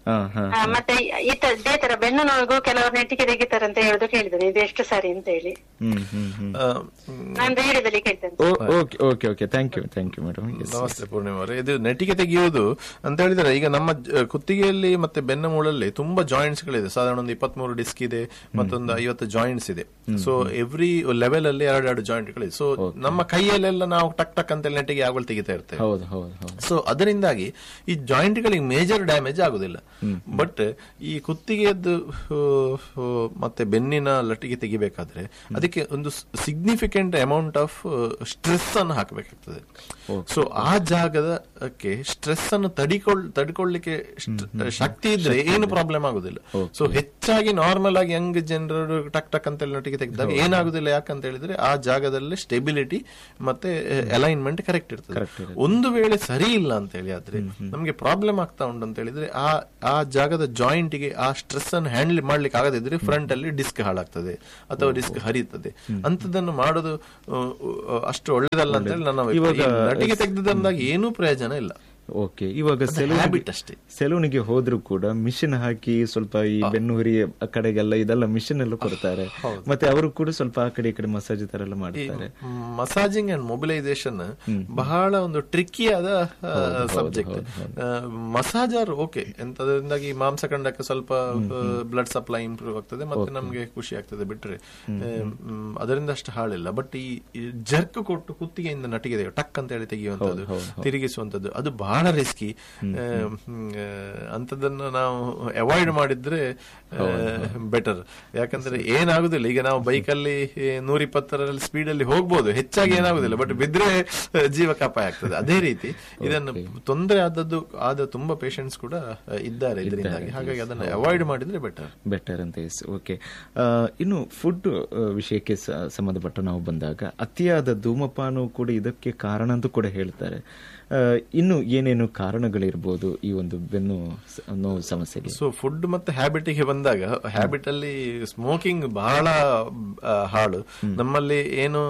ಹಾ ಹಾ ಆ, ಮತ್ತೆ ಈ- ಈ ತ- ಇದೇ ತರ ಬೆನ್ನು ನೋವಿಗೂ ಕೆಲವರು ನೆಟ್ಟಿಗೆ ತೆಗಿತಾರೆ ಅಂತ ಹೇಳುದು ಕೇಳಿದ್ದೇನೆ ಇದು ಎಷ್ಟು ಸರಿ ಅಂತ ಹೇಳಿ ಹ್ಮ್ ಹ್ಮ್ ಹ್ಮ್ ಆ, ನಾನು ರೇಡಿಯೋದಲ್ಲಿ ಕೇಳ್ತೇನೆ okay okay okay thank you thank you madam ನಮಸ್ತೆ ಪೂರ್ಣಿಮಾ ಅವರೇ ಇದು ನೆಟಿಗೆ ತೆಗೆಯುವುದು ಅಂತ ಹೇಳಿದ್ರೆ ಈಗ ನಮ್ಮ ಜ- ಕುತ್ತಿಗೆಯಲ್ಲಿ ಮತ್ತೆ ಬೆನ್ನ ಮೂಳಲ್ಲಿ ತುಂಬಾ ಜಾಯಿಂಟ್ಸ್ ಗಳಿದೆ ಸಾಧಾರಣ ಒಂದು ಇಪ್ಪತ್ಮೂರು ಡಿಸ್ಕ್ ಇದೆ ಮತ್ತೊಂದು ಐವತ್ತು ಜಾಯಿಂಟ್ಸ್ ಇದೆ ಸೊ ಎವ್ರಿ ಲೆವೆಲ್ ಅಲ್ಲಿ ಎರಡೆರಡು ಜಾಯಿಂಟ್ ಗಳಿದೆ ಸೊ ನಮ್ಮ ಕೈಯಲ್ಲೆಲ್ಲ ನಾವು ಟಕ್ ಟಕ್ ಅಂತ ನೆಟ್ಟಿಗೆ ಆಗೋಲ್ ತೆಗಿತಾ ಇರ್ತೇವೆ ಹೌದು ಹೌದು ಹೌದು ಸೊ ಅದರಿಂದಾಗಿ ಈ ಜಾಯಿಂಟ್ ಗಳಿಗೆ ಮೇಜರ್ ಡ್ಯಾಮೇಜ್ ಆಗುದಿಲ್ಲ ಬಟ್ ಈ ಕುತ್ತಿಗೆಯದ್ದು ಆ, ಆ, ಮತ್ತೆ ಬೆನ್ನಿನ ಲಟ್ಟಿಗೆ ತೆಗಿಬೇಕಾದ್ರೆ ಅದಕ್ಕೆ ಒಂದು ಸಿಗ್ನಿಫಿಕೆಂಟ್ ಅಮೌಂಟ್ ಆಫ್ ಸ್ಟ್ರೆಸ್ ಅನ್ನು ಹಾಕಬೇಕಾಗ್ತದೆ ಸೊ ಆ ಜಾಗದಕ್ಕೆ ಸ್ಟ್ರೆಸ್ ಅನ್ನು ತಡಿಕೊಳ್ಳ ತಡ್ಕೊಳ್ಳಿಕ್ಕೆ ಸ್ಟ್- ಶಕ್ತಿ ಇದ್ರೆ ಏನು ಪ್ರಾಬ್ಲಮ್ ಆಗುದಿಲ್ಲ ಸೊ ಹೆಚ್ಚಾಗಿ ನಾರ್ಮಲ್ ಆಗಿ ಯಂಗ್ ಜನರು ಟಕ್ ಟಕ್ ಅಂತ ಲಟ್ಟಿಗೆ ತೆಗೆದಾಗ ಏನಾಗುದಿಲ್ಲ ಯಾಕಂತ ಹೇಳಿದ್ರೆ ಆ ಜಾಗದಲ್ಲಿ ಸ್ಟೆಬಿಲಿಟಿ ಮತ್ತೆ ಅಲೈನ್ಮೆಂಟ್ ಕರೆಕ್ಟ್ ಇರ್ತದೆ ಒಂದು ವೇಳೆ ಸರಿ ಇಲ್ಲ ಅಂತ ಹೇಳಿ ಆದ್ರೆ ನಮ್ಗೆ ಪ್ರಾಬ್ಲಮ್ ಆಗ್ತಾ ಉಂಟು ಅಂತ ಹೇಳಿದ್ರೆ ಆ ಆ ಜಾಗದ ಜಾಯಿಂಟ್ ಗೆ ಆ ಸ್ಟ್ರೆಸ್ ಅನ್ನು ಹ್ಯಾಂಡಲ್ ಮಾಡ್ಲಿಕ್ಕೆ ಆಗದಿದ್ರೆ ಫ್ರಂಟ್ ಅಲ್ಲಿ ಡಿಸ್ಕ್ ಹಾಳಾಗ್ತದೆ ಅಥವಾ ಡಿಸ್ಕ್ ಹರಿಯುತ್ತದೆ ಅಂತದನ್ನು ಮಾಡೋದು ಆ, ಆ, ಅಷ್ಟು ಒಳ್ಳೇದಲ್ಲ ಅಂತ ಹೇಳಿ ನನ್ನ ಅಭಿಪ್ರಾಯ. ಇವಾಗ- ಈ ನಟಿಗೆ ತೆಗೆದಂದಾಗ ಏನೂ ಪ್ರಯೋಜನ ಇಲ್ಲ ಓಕೆ ಇವಾಗ ಸೆಲೂನ್ ಹ್ಯಾಬಿಟ್ ಅಷ್ಟೇ ಸೆಲೂನಿಗೆ ಹೋದ್ರು ಕೂಡ ಮಿಷಿನ್ ಹಾಕಿ ಸ್ವಲ್ಪ ಈ ಬೆನ್ನು ಹುರಿ ಆ ಕಡೆಗೆಲ್ಲ ಇದೆಲ್ಲ ಮಿಷಿನ್ ಎಲ್ಲ ಕೊಡ್ತಾರೆ ಮತ್ತೆ ಅವರು ಕೂಡ ಸ್ವಲ್ಪ ಆ ಕಡೆ ಈ ಕಡೆ ಮಸಾಜ್ ತರ ಎಲ್ಲ ಮಾಡ್ತಾರೆ ಮಸಾಜಿಂಗ್ ಅಂಡ್ ಮೊಬಿಲೈಸೇಷನ್ ಬಹಳ ಒಂದು ಟ್ರಿಕ್ಕಿಯಾದ ಸಬ್ಜೆಕ್ಟ್ ಮಸಾಜರ್ ಓಕೆ ಎಂತದ್ರಿಂದಾಗಿ ಮಾಂಸಖಂಡಕ್ಕೆ ಸ್ವಲ್ಪ ಬ್ಲಡ್ ಸಪ್ಲೈ ಇಂಪ್ರೂವ್ ಆಗ್ತದೆ ಮತ್ತೆ ನಮ್ಗೆ ಖುಷಿ ಆಗ್ತದೆ ಬಿಟ್ರೆ ಮ್, ಅದರಿಂದ ಅಷ್ಟು ಹಾಳಿಲ್ಲ ಬಟ್ ಈ ಜರ್ಕ್ ಕೊಟ್ಟು ಕುತ್ತಿಗೆಯಿಂದ ನಟಿಗೆ ತೆಗೆಯುವ, ಟಕ್ ಅಂತ ಹೇಳಿ ತೆಗೆಯುವಂತದ್ದು ತಿರುಗಿಸುವಂತದ್ದು ಅದು ಬಹಳ ರಿಸ್ಕಿ ಅಂತದನ್ನು ನಾವು ಅವಾಯ್ಡ್ ಮಾಡಿದ್ರೆ ಬೆಟರ್ ಯಾಕಂದ್ರೆ ಏನಾಗುದಿಲ್ಲ ಈಗ ನಾವು ಬೈಕಲ್ಲಿ ನೂರ ಇಪ್ಪತ್ತರಲ್ಲಿ ಸ್ಪೀಡ್ ಅಲ್ಲಿ ಹೋಗ್ಬೋದು ಹೆಚ್ಚಾಗಿ ಏನಾಗುದಿಲ್ಲ ಬಟ್ ಬಿದ್ರೆ ಆ, ಜೀವಕ್ಕೆ ಅಪಾಯ ಆಗ್ತದೆ ಅದೇ ರೀತಿ ಇದನ್ನು ತೊಂದರೆ ಆದದ್ದು ಆದ ತುಂಬಾ ಪೇಷಂಟ್ಸ್ ಕೂಡ ಆ, ಇದ್ದಾರೆ ಇದರಿಂದಾಗಿ ಹಾಗಾಗಿ ಅದನ್ನು ಅವಾಯ್ಡ್ ಮಾಡಿದ್ರೆ ಬೆಟರ್ ಬೆಟರ್ ಅಂತ ಎಸ್ ಓಕೆ ಇನ್ನು ಫುಡ್ ವಿಷಯಕ್ಕೆ ಸ- ಸಂಬಂಧಪಟ್ಟ ನಾವು ಬಂದಾಗ ಅತಿಯಾದ ಧೂಮಪಾನ ಕೂಡ ಇದಕ್ಕೆ ಕಾರಣ ಅಂತ ಕೂಡ ಹೇಳ್ತಾರೆ ಆ, ಇನ್ನು ಏನೇನು ಕಾರಣಗಳಿರ್ಬೋದು ಈ ಒಂದು ಬೆನ್ನು ಸ- ನೋವು ಸಮಸ್ಯೆಗೆ ಸೊ ಫುಡ್ ಮತ್ತೆ ಹ್ಯಾಬಿಟ್ ಗೆ ಬಂದಾಗ ಹ್ಯಾಬಿಟ್ ಅಲ್ಲಿ ಸ್ಮೋಕಿಂಗ್ ಬಹಳ ಆ, ಹಾಳು ನಮ್ಮಲ್ಲಿ ಏನು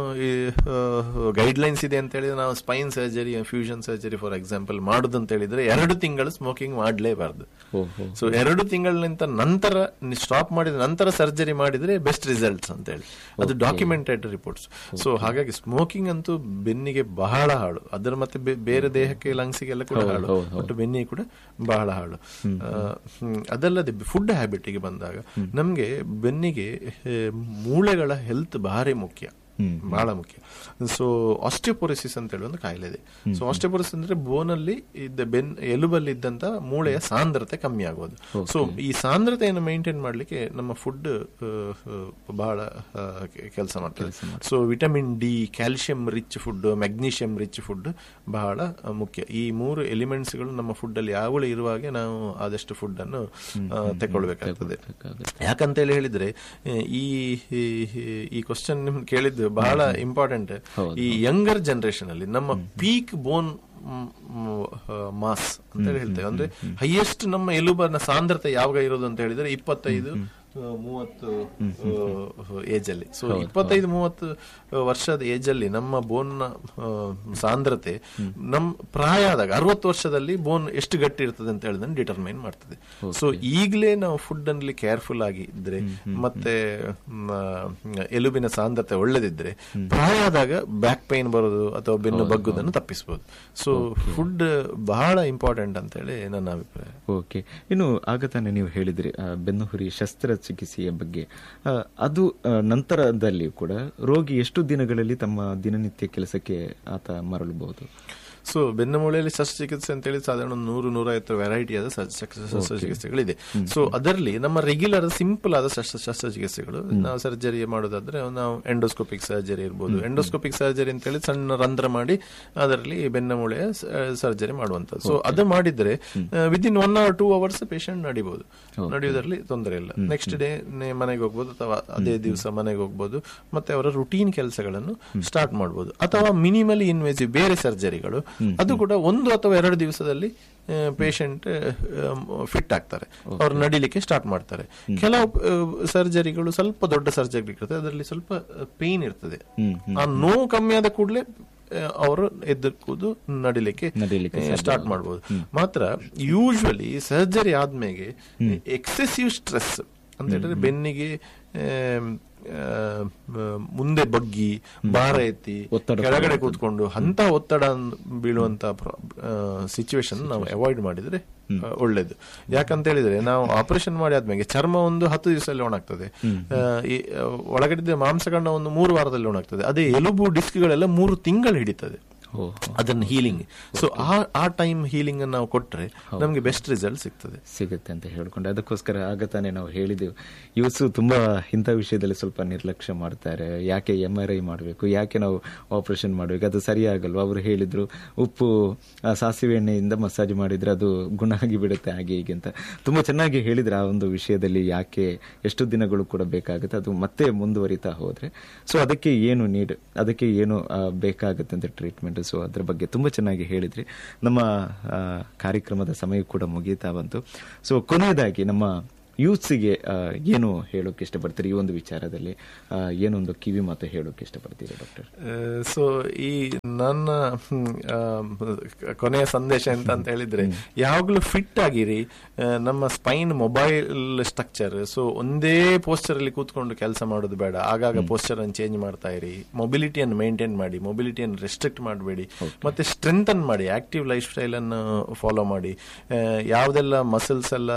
ಗೈಡ್ ಲೈನ್ಸ್ ಇದೆ ಅಂತ ಹೇಳಿದ್ರೆ ನಾವು spine surgery fusion surgery for example ಮಾಡುದು ಅಂತ ಹೇಳಿದ್ರೆ ಎರಡು ತಿಂಗಳು ಸ್ಮೋಕಿಂಗ್ ಮಾಡಲೇಬಾರ್ದು ಓಹೋ ಸೊ ಎರಡು ತಿಂಗಳಿನಿಂದ ನಂತರ ಸ್ಟಾಪ್ ಮಾಡಿದ ನಂತರ ಸರ್ಜರಿ ಮಾಡಿದ್ರೆ ಬೆಸ್ಟ್ ರಿಸಲ್ಟ್ಸ್ ಅಂತ ಹೇಳಿ ಅದು ಡಾಕ್ಯುಮೆಂಟೆಡ್ ರಿಪೋರ್ಟ್ಸ್ ಸೊ ಹಾಗಾಗಿ ಸ್ಮೋಕಿಂಗ್ ಅಂತೂ ಬೆನ್ನಿಗೆ ಬಹಳ ಹಾಳು ಅದರ ಮತ್ತೆ ಬೇ- ಬೇರೆ ದೇಹಕ್ಕೆ ಲಂಗ್ಸಿಗೆಲ್ಲ ಕೂಡ ಹಾಳು ಬಟ್ ಬೆನ್ನಿಗೆ ಕೂಡ ಬಹಳ ಹಾಳು ಆ, ಹ್ಮ್, ಅದಲ್ಲದೆ ಫುಡ್ ಹ್ಯಾಬಿಟ್ಗೆ ಬಂದಾಗ ನಮ್ಗೆ ಬೆನ್ನಿಗೆ ಆ, ಮೂಳೆಗಳ ಹೆಲ್ತ್ ಭಾರಿ ಮುಖ್ಯ ಬಹಳ ಮುಖ್ಯ ಸೊ ಆಸ್ಟಿಯೋಪೊರಿಸಿಸ್ ಅಂತ ಹೇಳಿ ಒಂದು ಕಾಯಿಲೆ ಇದೆ ಸೊ ಆಸ್ಟಿಯೋಪೊರಿಸಿಸ್ ಅಂದ್ರೆ ಬೋನಲ್ಲಿ ಇದ್ದ ಬೆನ್ ಎಲುಬಲ್ಲಿ ಇದ್ದಂತ ಮೂಳೆಯ ಸಾಂದ್ರತೆ ಕಮ್ಮಿ ಆಗೋದು ಸೊ ಈ ಸಾಂದ್ರತೆಯನ್ನು ಮೇಂಟೈನ್ ಮಾಡ್ಲಿಕ್ಕೆ ನಮ್ಮ ಫುಡ್ ಬಹಳ ಕೆಲಸ ಮಾಡ್ತದೆ so vitamin D calcium rich food magnesium rich food ಬಹಳ ಆ, ಮುಖ್ಯ ಈ ಮೂರು ಎಲಿಮೆಂಟ್ಸ್ ಗಳು ನಮ್ಮ ಫುಡ್ ಅಲ್ಲಿ ಯಾವಳು ಇರುವಾಗೆ ನಾವು ಆದಷ್ಟು ಫುಡ್ ಅನ್ನು ಆ, ತಗೊಳ್ಬೇಕಾಗ್ತದೆ ಯಾಕಂತ ಹೇಳಿ ಹೇಳಿದ್ರೆ ಆ, ಈ ಈ- ಈ ಕ್ವಶನ್ ನಿಮ್ ಕೇಳಿದ್ದು ಬಹಳ ಇಂಪಾರ್ಟೆಂಟ್ ಈ ಯಂಗರ್ ಜನರೇಷನ್ ಅಲ್ಲಿ ನಮ್ಮ ಪೀಕ್ ಬೋನ್ ಮಾಸ್ ಅಂತ ಹೇಳಿ ಹೇಳ್ತೇವೆ ಅಂದ್ರೆ ಹೈಯೆಸ್ಟ್ ನಮ್ಮ ಎಲುಬನ ಸಾಂದ್ರತೆ ಯಾವಾಗ ಇರೋದು ಅಂತ ಹೇಳಿದ್ರೆ ಇಪ್ಪತ್ತೈದು ಆ, ಮೂವತ್ತು ಏಜ್ ಅಲ್ಲಿ ಸೊ ಇಪ್ಪತ್ತೈದು ಮೂವತ್ತು ವರ್ಷದ ಏಜ್ ಅಲ್ಲಿ ನಮ್ಮ ಬೋನ್ ಸಾಂದ್ರತೆ ನಮ್ ಪ್ರಾಯ ಆದಾಗ ಅರವತ್ತು ವರ್ಷದಲ್ಲಿ ಬೋನ್ ಎಷ್ಟು ಗಟ್ಟಿ ಇರ್ತದೆ ಅಂತ ಹೇಳಿದ್ರೆ ಡಿಟರ್ಮೈನ್ ಮಾಡ್ತದೆ ಸೊ ಈಗಲೇ ನಾವು ಫುಡ್ ಅಲ್ಲಿ ಕೇರ್ಫುಲ್ ಆಗಿ ಇದ್ರೆ ಮತ್ತೆ ಮ್, ಎಲುಬಿನ ಸಾಂದ್ರತೆ ಒಳ್ಳೆದಿದ್ರೆ ಪ್ರಾಯ ಆದಾಗ ಬ್ಯಾಕ್ ಪೈನ್ ಬರೋದು ಅಥವಾ ಬೆನ್ನು ಬಗ್ಗುದನ್ನು ತಪ್ಪಿಸಬಹುದು ಸೊ ಫುಡ್ ಬಹಳ ಇಂಪಾರ್ಟೆಂಟ್ ಅಂತ ಹೇಳಿ ನನ್ನ ಅಭಿಪ್ರಾಯ ಓಕೆ ಇನ್ನು ಆಗ ತಾನೇ ನೀವು ಹೇಳಿದ್ರಿ ಆ, ಬೆನ್ನುಹುರಿ ಶಸ್ತ್ರಚಿಕಿತ್ಸೆಯ ಬಗ್ಗೆ ಆ, ಅದು ಆ, ನಂತರದಲ್ಲಿ ಕೂಡ ರೋಗಿ ಎಷ್ಟು ದಿನಗಳಲ್ಲಿ ತಮ್ಮ ದಿನನಿತ್ಯ ಕೆಲಸಕ್ಕೆ ಆತ ಮರಳಬಹುದು ಸೊ ಬೆನ್ನು ಮೂಳೆಯಲ್ಲಿ ಶಸ್ತ್ರಚಿಕಿತ್ಸೆ ಅಂತ ಹೇಳಿ ಸಾಧಾರಣ ಒಂದು ನೂರು ನೂರೈವತ್ತು ವೆರೈಟಿ ಆದ ಶಸ್ತ್ರ- ಶಸ್ತ್ರಚಿಕಿತ್ಸೆಗಳಿದೆ ಸೊ ಅದರಲ್ಲಿ ನಮ್ಮ ರೆಗ್ಯುಲರ್ ಸಿಂಪಲ್ ಆದ ಶಸ್ತ್ರ ಶಸ್ತ್ರಚಿಕಿತ್ಸೆಗಳು ನಾವು ಸರ್ಜರಿ ಮಾಡೋದಾದ್ರೆ ನಾವು ಎಂಡೋಸ್ಕೋಪಿಕ್ ಸರ್ಜರಿ ಇರ್ಬೋದು ಎಂಡೋಸ್ಕೋಪಿಕ್ ಸರ್ಜರಿ ಅಂತ ಹೇಳಿ ಸಣ್ಣ ರಂಧ್ರ ಮಾಡಿ ಅದರಲ್ಲಿ ಬೆನ್ನ ಮೂಳೆಯ ಸರ್ಜರಿ ಮಾಡುವಂತದ್ದು ಸೊ ಅದು ಮಾಡಿದ್ರೆ within one hour two hours patient ನಡಿಬಹುದು ನಡೆಯುವುದರಲ್ಲಿ ತೊಂದರೆ ಇಲ್ಲ ನೆಕ್ಸ್ಟ್ ಡೇ ಮನೆಗೆ ಹೋಗ್ಬೋದು ಅಥವಾ ಅದೇ ದಿವಸ ಮನೆಗೆ ಹೋಗ್ಬೋದು ಮತ್ತೆ ಅವರ ರುಟೀನ್ ಕೆಲಸಗಳನ್ನು ಸ್ಟಾರ್ಟ್ ಮಾಡಬಹುದು ಅಥವಾ ಮಿನಿಮಲಿ ಇನ್ವೇಸಿವ್ ಬೇರೆ ಸರ್ಜರಿಗಳು ಅದು ಕೂಡ ಒಂದು ಅಥವಾ ಎರಡು ದಿವಸದಲ್ಲಿ ಪೇಷಂಟ್ ಫಿಟ್ ಆಗ್ತಾರೆ ಅವ್ರು ನಡಿಲಿಕ್ಕೆ ಸ್ಟಾರ್ಟ್ ಮಾಡ್ತಾರೆ ಕೆಲವು ಸರ್ಜರಿಗಳು ಸ್ವಲ್ಪ ದೊಡ್ಡ ಸರ್ಜರಿ ಇರ್ತದೆ ಅದರಲ್ಲಿ ಸ್ವಲ್ಪ ಪೇನ್ ಇರ್ತದೆ ಆ ನೋವು ಕಮ್ಮಿ ಆದ ಕೂಡಲೇ ಆ, ಅವರು ಎದ್ದು ಕೂದು ನಡಿಲಿಕ್ಕೆ ನಡಿಲಿಕ್ಕೆ ಸ್ಟಾರ್ಟ್ ಮಾಡ್ಬೋದು ಮಾತ್ರ ಯೂಶುವಲಿ ಸರ್ಜರಿ ಆದ್ಮೇಲೆ ಎಕ್ಸೆಸಿವ್ ಸ್ಟ್ರೆಸ್ ಅಂತ ಹೇಳಿದ್ರೆ ಬೆನ್ನಿಗೆ ಆಮ್, ಆ, ಮ- ಮುಂದೆ ಬಗ್ಗಿ ಭಾರ ಎತ್ತಿ ಒತ್ತಡ ಕೆಳಗಡೆ ಕೂತ್ಕೊಂಡು ಅಂತ ಒತ್ತಡ ಅನ್- ಬೀಳುವಂತ ಸಿಚುವೇಶನ್ ನಾವು ಅವಾಯ್ಡ್ ಮಾಡಿದ್ರೆ ಆ, ಒಳ್ಳೇದು ಯಾಕಂತ ಹೇಳಿದ್ರೆ ನಾವು ಆಪರೇಷನ್ ಮಾಡಿ ಆದ್ಮೇಲೆ ಚರ್ಮ ಒಂದು ಹತ್ತು ದಿವಸದಲ್ಲಿ ಒಣಗ್ತದೆ ಆ, ಈ, ಆ, ಒಳಗಡೆ ಮಾಂಸಖಂಡ ಒಂದು ಮೂರು ವಾರದಲ್ಲಿ ಒಣಗ್ತದೆ ಅದೇ ಎಲುಬು ಡಿಸ್ಕ್ಗಳೆಲ್ಲ ಮೂರು ತಿಂಗಳು ಹಿಡಿತದೆ ಓ ಅದನ್ನ ಹೀಲಿಂಗ್ ಸೊ ಆ ಆ ಟೈಮ್ ಹೀಲಿಂಗ್ ನಾವು ಕೊಟ್ರೆ ನಮಗೆ ಬೆಸ್ಟ್ ರಿಸಲ್ಟ್ ಸಿಗ್ತದೆ ಸಿಗುತ್ತೆ ಅಂತ ಹೇಳ್ಕೊಂಡು ಅದಕ್ಕೋಸ್ಕರ ಆಗ ತಾನೇ ನಾವು ಹೇಳಿದೆವು ಯೂಸು ತುಂಬಾ ಇಂಥ ವಿಷಯದಲ್ಲಿ ಸ್ವಲ್ಪ ನಿರ್ಲಕ್ಷ್ಯ ಮಾಡ್ತಾರೆ ಯಾಕೆ ಎಂ ಆರ್ ಐ ಮಾಡಬೇಕು ಯಾಕೆ ನಾವು ಆಪರೇಷನ್ ಮಾಡಬೇಕು ಅದು ಸರಿಯಾಗಲ್ವಾ ಅವರು ಹೇಳಿದ್ರು ಉಪ್ಪು ಆ, ಸಾಸಿವೆ ಎಣ್ಣೆಯಿಂದ ಮಸಾಜ್ ಮಾಡಿದ್ರೆ ಅದು ಗುಣ ಆಗಿ ಬಿಡುತ್ತೆ ಹಾಗೆ ಹೀಗೆ ಅಂತ ತುಂಬಾ ಚೆನ್ನಾಗಿ ಹೇಳಿದ್ರೆ ಆ ಒಂದು ವಿಷಯದಲ್ಲಿ ಯಾಕೆ ಎಷ್ಟು ದಿನಗಳು ಕೂಡ ಬೇಕಾಗುತ್ತೆ ಅದು ಮತ್ತೆ ಮುಂದುವರಿತಾ ಹೋದ್ರೆ ಸೊ ಅದಕ್ಕೆ ಏನು ನೀಡ್ ಅದಕ್ಕೆ ಏನು ಆ, ಬೇಕಾಗುತ್ತೆ ಅಂತ ಟ್ರೀಟ್ಮೆಂಟ್ ಸೊ ಅದ್ರ ಬಗ್ಗೆ ತುಂಬಾ ಚೆನ್ನಾಗಿ ಹೇಳಿದ್ರಿ ನಮ್ಮ ಆ, ಕಾರ್ಯಕ್ರಮದ ಸಮಯ ಕೂಡ ಮುಗೀತಾ ಬಂತು ಸೊ ಕೊನೆಯದಾಗಿ ನಮ್ಮ ಯೂತ್ಸಿಗೆ ಏನು ಹೇಳೋಕೆ ಇಷ್ಟಪಡ್ತೀರಿ ಈ ಒಂದು ವಿಚಾರದಲ್ಲಿ ಆ, ಏನೊಂದು ಕಿವಿ ಮಾತು ಹೇಳೋಕೆ ಇಷ್ಟಪಡ್ತೀರಿ ಡಾಕ್ಟರ್ ಸೊ ಈ ನನ್ನ ಹ್ಮ್, ಆ, ಕೊನೆಯ ಸಂದೇಶ ಎಂತ ಅಂತ ಹೇಳಿದ್ರೆ ಯಾವಾಗಲೂ ಫಿಟ್ ಆಗಿರಿ ಆ, ನಮ್ಮ ಸ್ಪೈನ್ ಮೊಬೈಲ್ ಸ್ಟ್ರಕ್ಚರ್ ಸೊ ಒಂದೇ ಪೋಸ್ಚರ್ ಅಲ್ಲಿ ಕೂತ್ಕೊಂಡು ಕೆಲಸ ಮಾಡೋದು ಬೇಡ ಆಗಾಗ ಪೋಸ್ಚರ್ ಅನ್ನು ಚೇಂಜ್ ಮಾಡ್ತಾ ಇರಿ ಮೊಬಿಲಿಟಿಯನ್ನು ಮೇಂಟೈನ್ ಮಾಡಿ ಮೊಬಿಲಿಟಿಯನ್ನು ರೆಸ್ಟ್ರಿಕ್ಟ್ ಮಾಡಬೇಡಿ ಮತ್ತೆ ಸ್ಟ್ರೆಂಥನ್ ಮಾಡಿ ಆಕ್ಟಿವ್ ಲೈಫ್ ಸ್ಟೈಲ್ ಅನ್ನು ಫಾಲೋ ಮಾಡಿ ಆ, ಯಾವುದೆಲ್ಲ ಮಸಲ್ಸ್ ಎಲ್ಲ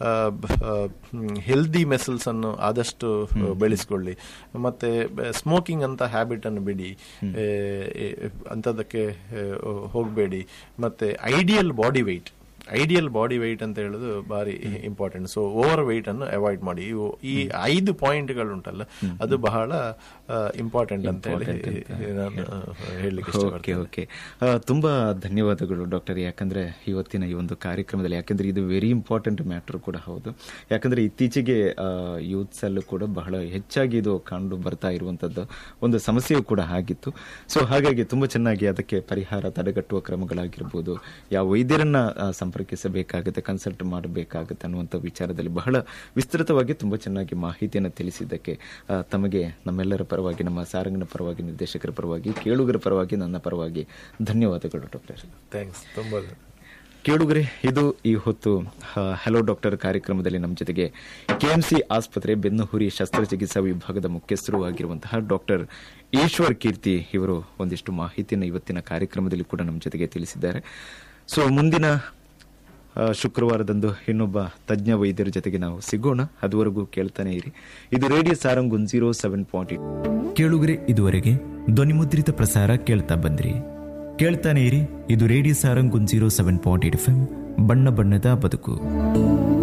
ಹೆಲ್ದಿ ಮೆಸಲ್ಸ್ ಅನ್ನು ಆದಷ್ಟು ಆ, ಬೆಳೆಸ್ಕೊಳ್ಳಿ ಮತ್ತೆ ಸ್ಮೋಕಿಂಗ್ ಅಂತ ಹ್ಯಾಬಿಟ್ ಅನ್ನು ಬಿಡಿ ಆ, ಆ, ಅಂಥದ್ದಕ್ಕೆ ಹೋಗಬೇಡಿ ಮತ್ತೆ ideal body weight ideal body weight ಅಂತ ಹೇಳೋದು ಬಾರಿ ಇಂಪಾರ್ಟೆಂಟ್ ಸೊ ಓವರ್ ವೆಯ್ಟ್ ಅನ್ನು ಅವಾಯ್ಡ್ ಮಾಡಿ ಇವು ಈ ಐದು ಪಾಯಿಂಟ್ಗಳು ಉಂಟಲ್ಲ ಅದು ಬಹಳ ಇಂಪಾರ್ಟೆಂಟ್ ಅಂತ ಹೇಳಿ ನಾನು ಹೇಳಲಿಕ್ಕೆ ಓಕೆ ಇಷ್ಟಪಡ್ತೇನೆ ಓಕೆ ತುಂಬಾ ಧನ್ಯವಾದಗಳು ಡಾಕ್ಟರ್ ಯಾಕಂದ್ರೆ ಇವತ್ತಿನ ಈ ಒಂದು ಕಾರ್ಯಕ್ರಮದಲ್ಲಿ ಯಾಕಂದ್ರೆ ಇದು ವೆರಿ ಇಂಪಾರ್ಟೆಂಟ್ ಮ್ಯಾಟರ್ ಕೂಡ ಹೌದು ಯಾಕಂದ್ರೆ ಇತ್ತೀಚೆಗೆ ಯೂತ್ಸ್ ಅಲ್ಲೂ ಕೂಡ ಬಹಳ ಹೆಚ್ಚಾಗಿ ಇದು ಕಂಡು ಬರ್ತಾ ಇರುವಂತದ್ದು ಒಂದು ಸಮಸ್ಯೆಯೂ ಕೂಡ ಆಗಿತ್ತು ಸೊ ಹಾಗಾಗಿ ತುಂಬಾ ಚೆನ್ನಾಗಿ ಅದಕ್ಕೆ ಪರಿಹಾರ ತಡೆಗಟ್ಟುವ ಕ್ರಮಗಳಾಗಿರ್ಬೋದು ಯಾವ ವೈದ್ಯರನ್ನ ಆ, ಸಂಪರ್ಕಿಸಬೇಕಾಗುತ್ತೆ ಕನ್ಸಲ್ಟ್ ಮಾಡಬೇಕಾಗುತ್ತೆ ಅನ್ನುವಂಥ ವಿಚಾರದಲ್ಲಿ ಬಹಳ ವಿಸ್ತೃತವಾಗಿ ತುಂಬಾ ಚೆನ್ನಾಗಿ ಮಾಹಿತಿಯನ್ನು ತಿಳಿಸಿದ್ದಕ್ಕೆ ಆ, ತಮಗೆ ನಮ್ಮೆಲ್ಲರ ಪರವಾಗಿ ನಮ್ಮ ಸಾರಂಗನ ಪರವಾಗಿ ನಿರ್ದೇಶಕರ ಪರವಾಗಿ ಕೇಳುಗರ ಪರವಾಗಿ ನನ್ನ ಪರವಾಗಿ ಧನ್ಯವಾದಗಳು ಡಾಕ್ಟರ್ ಥ್ಯಾಂಕ್ಸ್ ತುಂಬಾ ಕೇಳುಗರೆ ಇದು ಈ ಹೊತ್ತು ಹಲೋ ಡಾಕ್ಟರ್ ಕಾರ್ಯಕ್ರಮದಲ್ಲಿ ನಮ್ಮ ಜೊತೆಗೆ ಕೆಎಂಸಿ ಆಸ್ಪತ್ರೆ ಬೆನ್ನುಹುರಿ ಶಸ್ತ್ರಚಿಕಿತ್ಸಾ ವಿಭಾಗದ ಮುಖ್ಯಸ್ಥರು ಆಗಿರುವಂತಹ ಡಾಕ್ಟರ್ ಈಶ್ವರ್ ಕೀರ್ತಿ ಇವರು ಒಂದಿಷ್ಟು ಮಾಹಿತಿಯನ್ನು ಇವತ್ತಿನ ಕಾರ್ಯಕ್ರಮದಲ್ಲಿ ಕೂಡ ನಮ್ಮ ಜೊತೆಗೆ ತಿಳಿಸಿದ್ದಾರೆ ಸೊ ಮುಂದಿನ ಆ, ಶುಕ್ರವಾರದಂದು ಇನ್ನೊಬ್ಬ ತಜ್ಞ ವೈದ್ಯರ ಜೊತೆಗೆ ನಾವು ಸಿಗೋಣ ಅದುವರೆಗೂ ಕೇಳ್ತಾನೆ ಇರಿ ಇದು radio Sarang zero seven point ಕೇಳುಗರೆ ಇದುವರೆಗೆ ಧ್ವನಿಮುದ್ರಿತ ಪ್ರಸಾರ ಕೇಳ್ತಾ ಬಂದ್ರಿ ಕೇಳ್ತಾನೆ ಇರಿ ಇದು radio Sarang zero seven point eight F ಬಣ್ಣ ಬಣ್ಣದ ಬದುಕು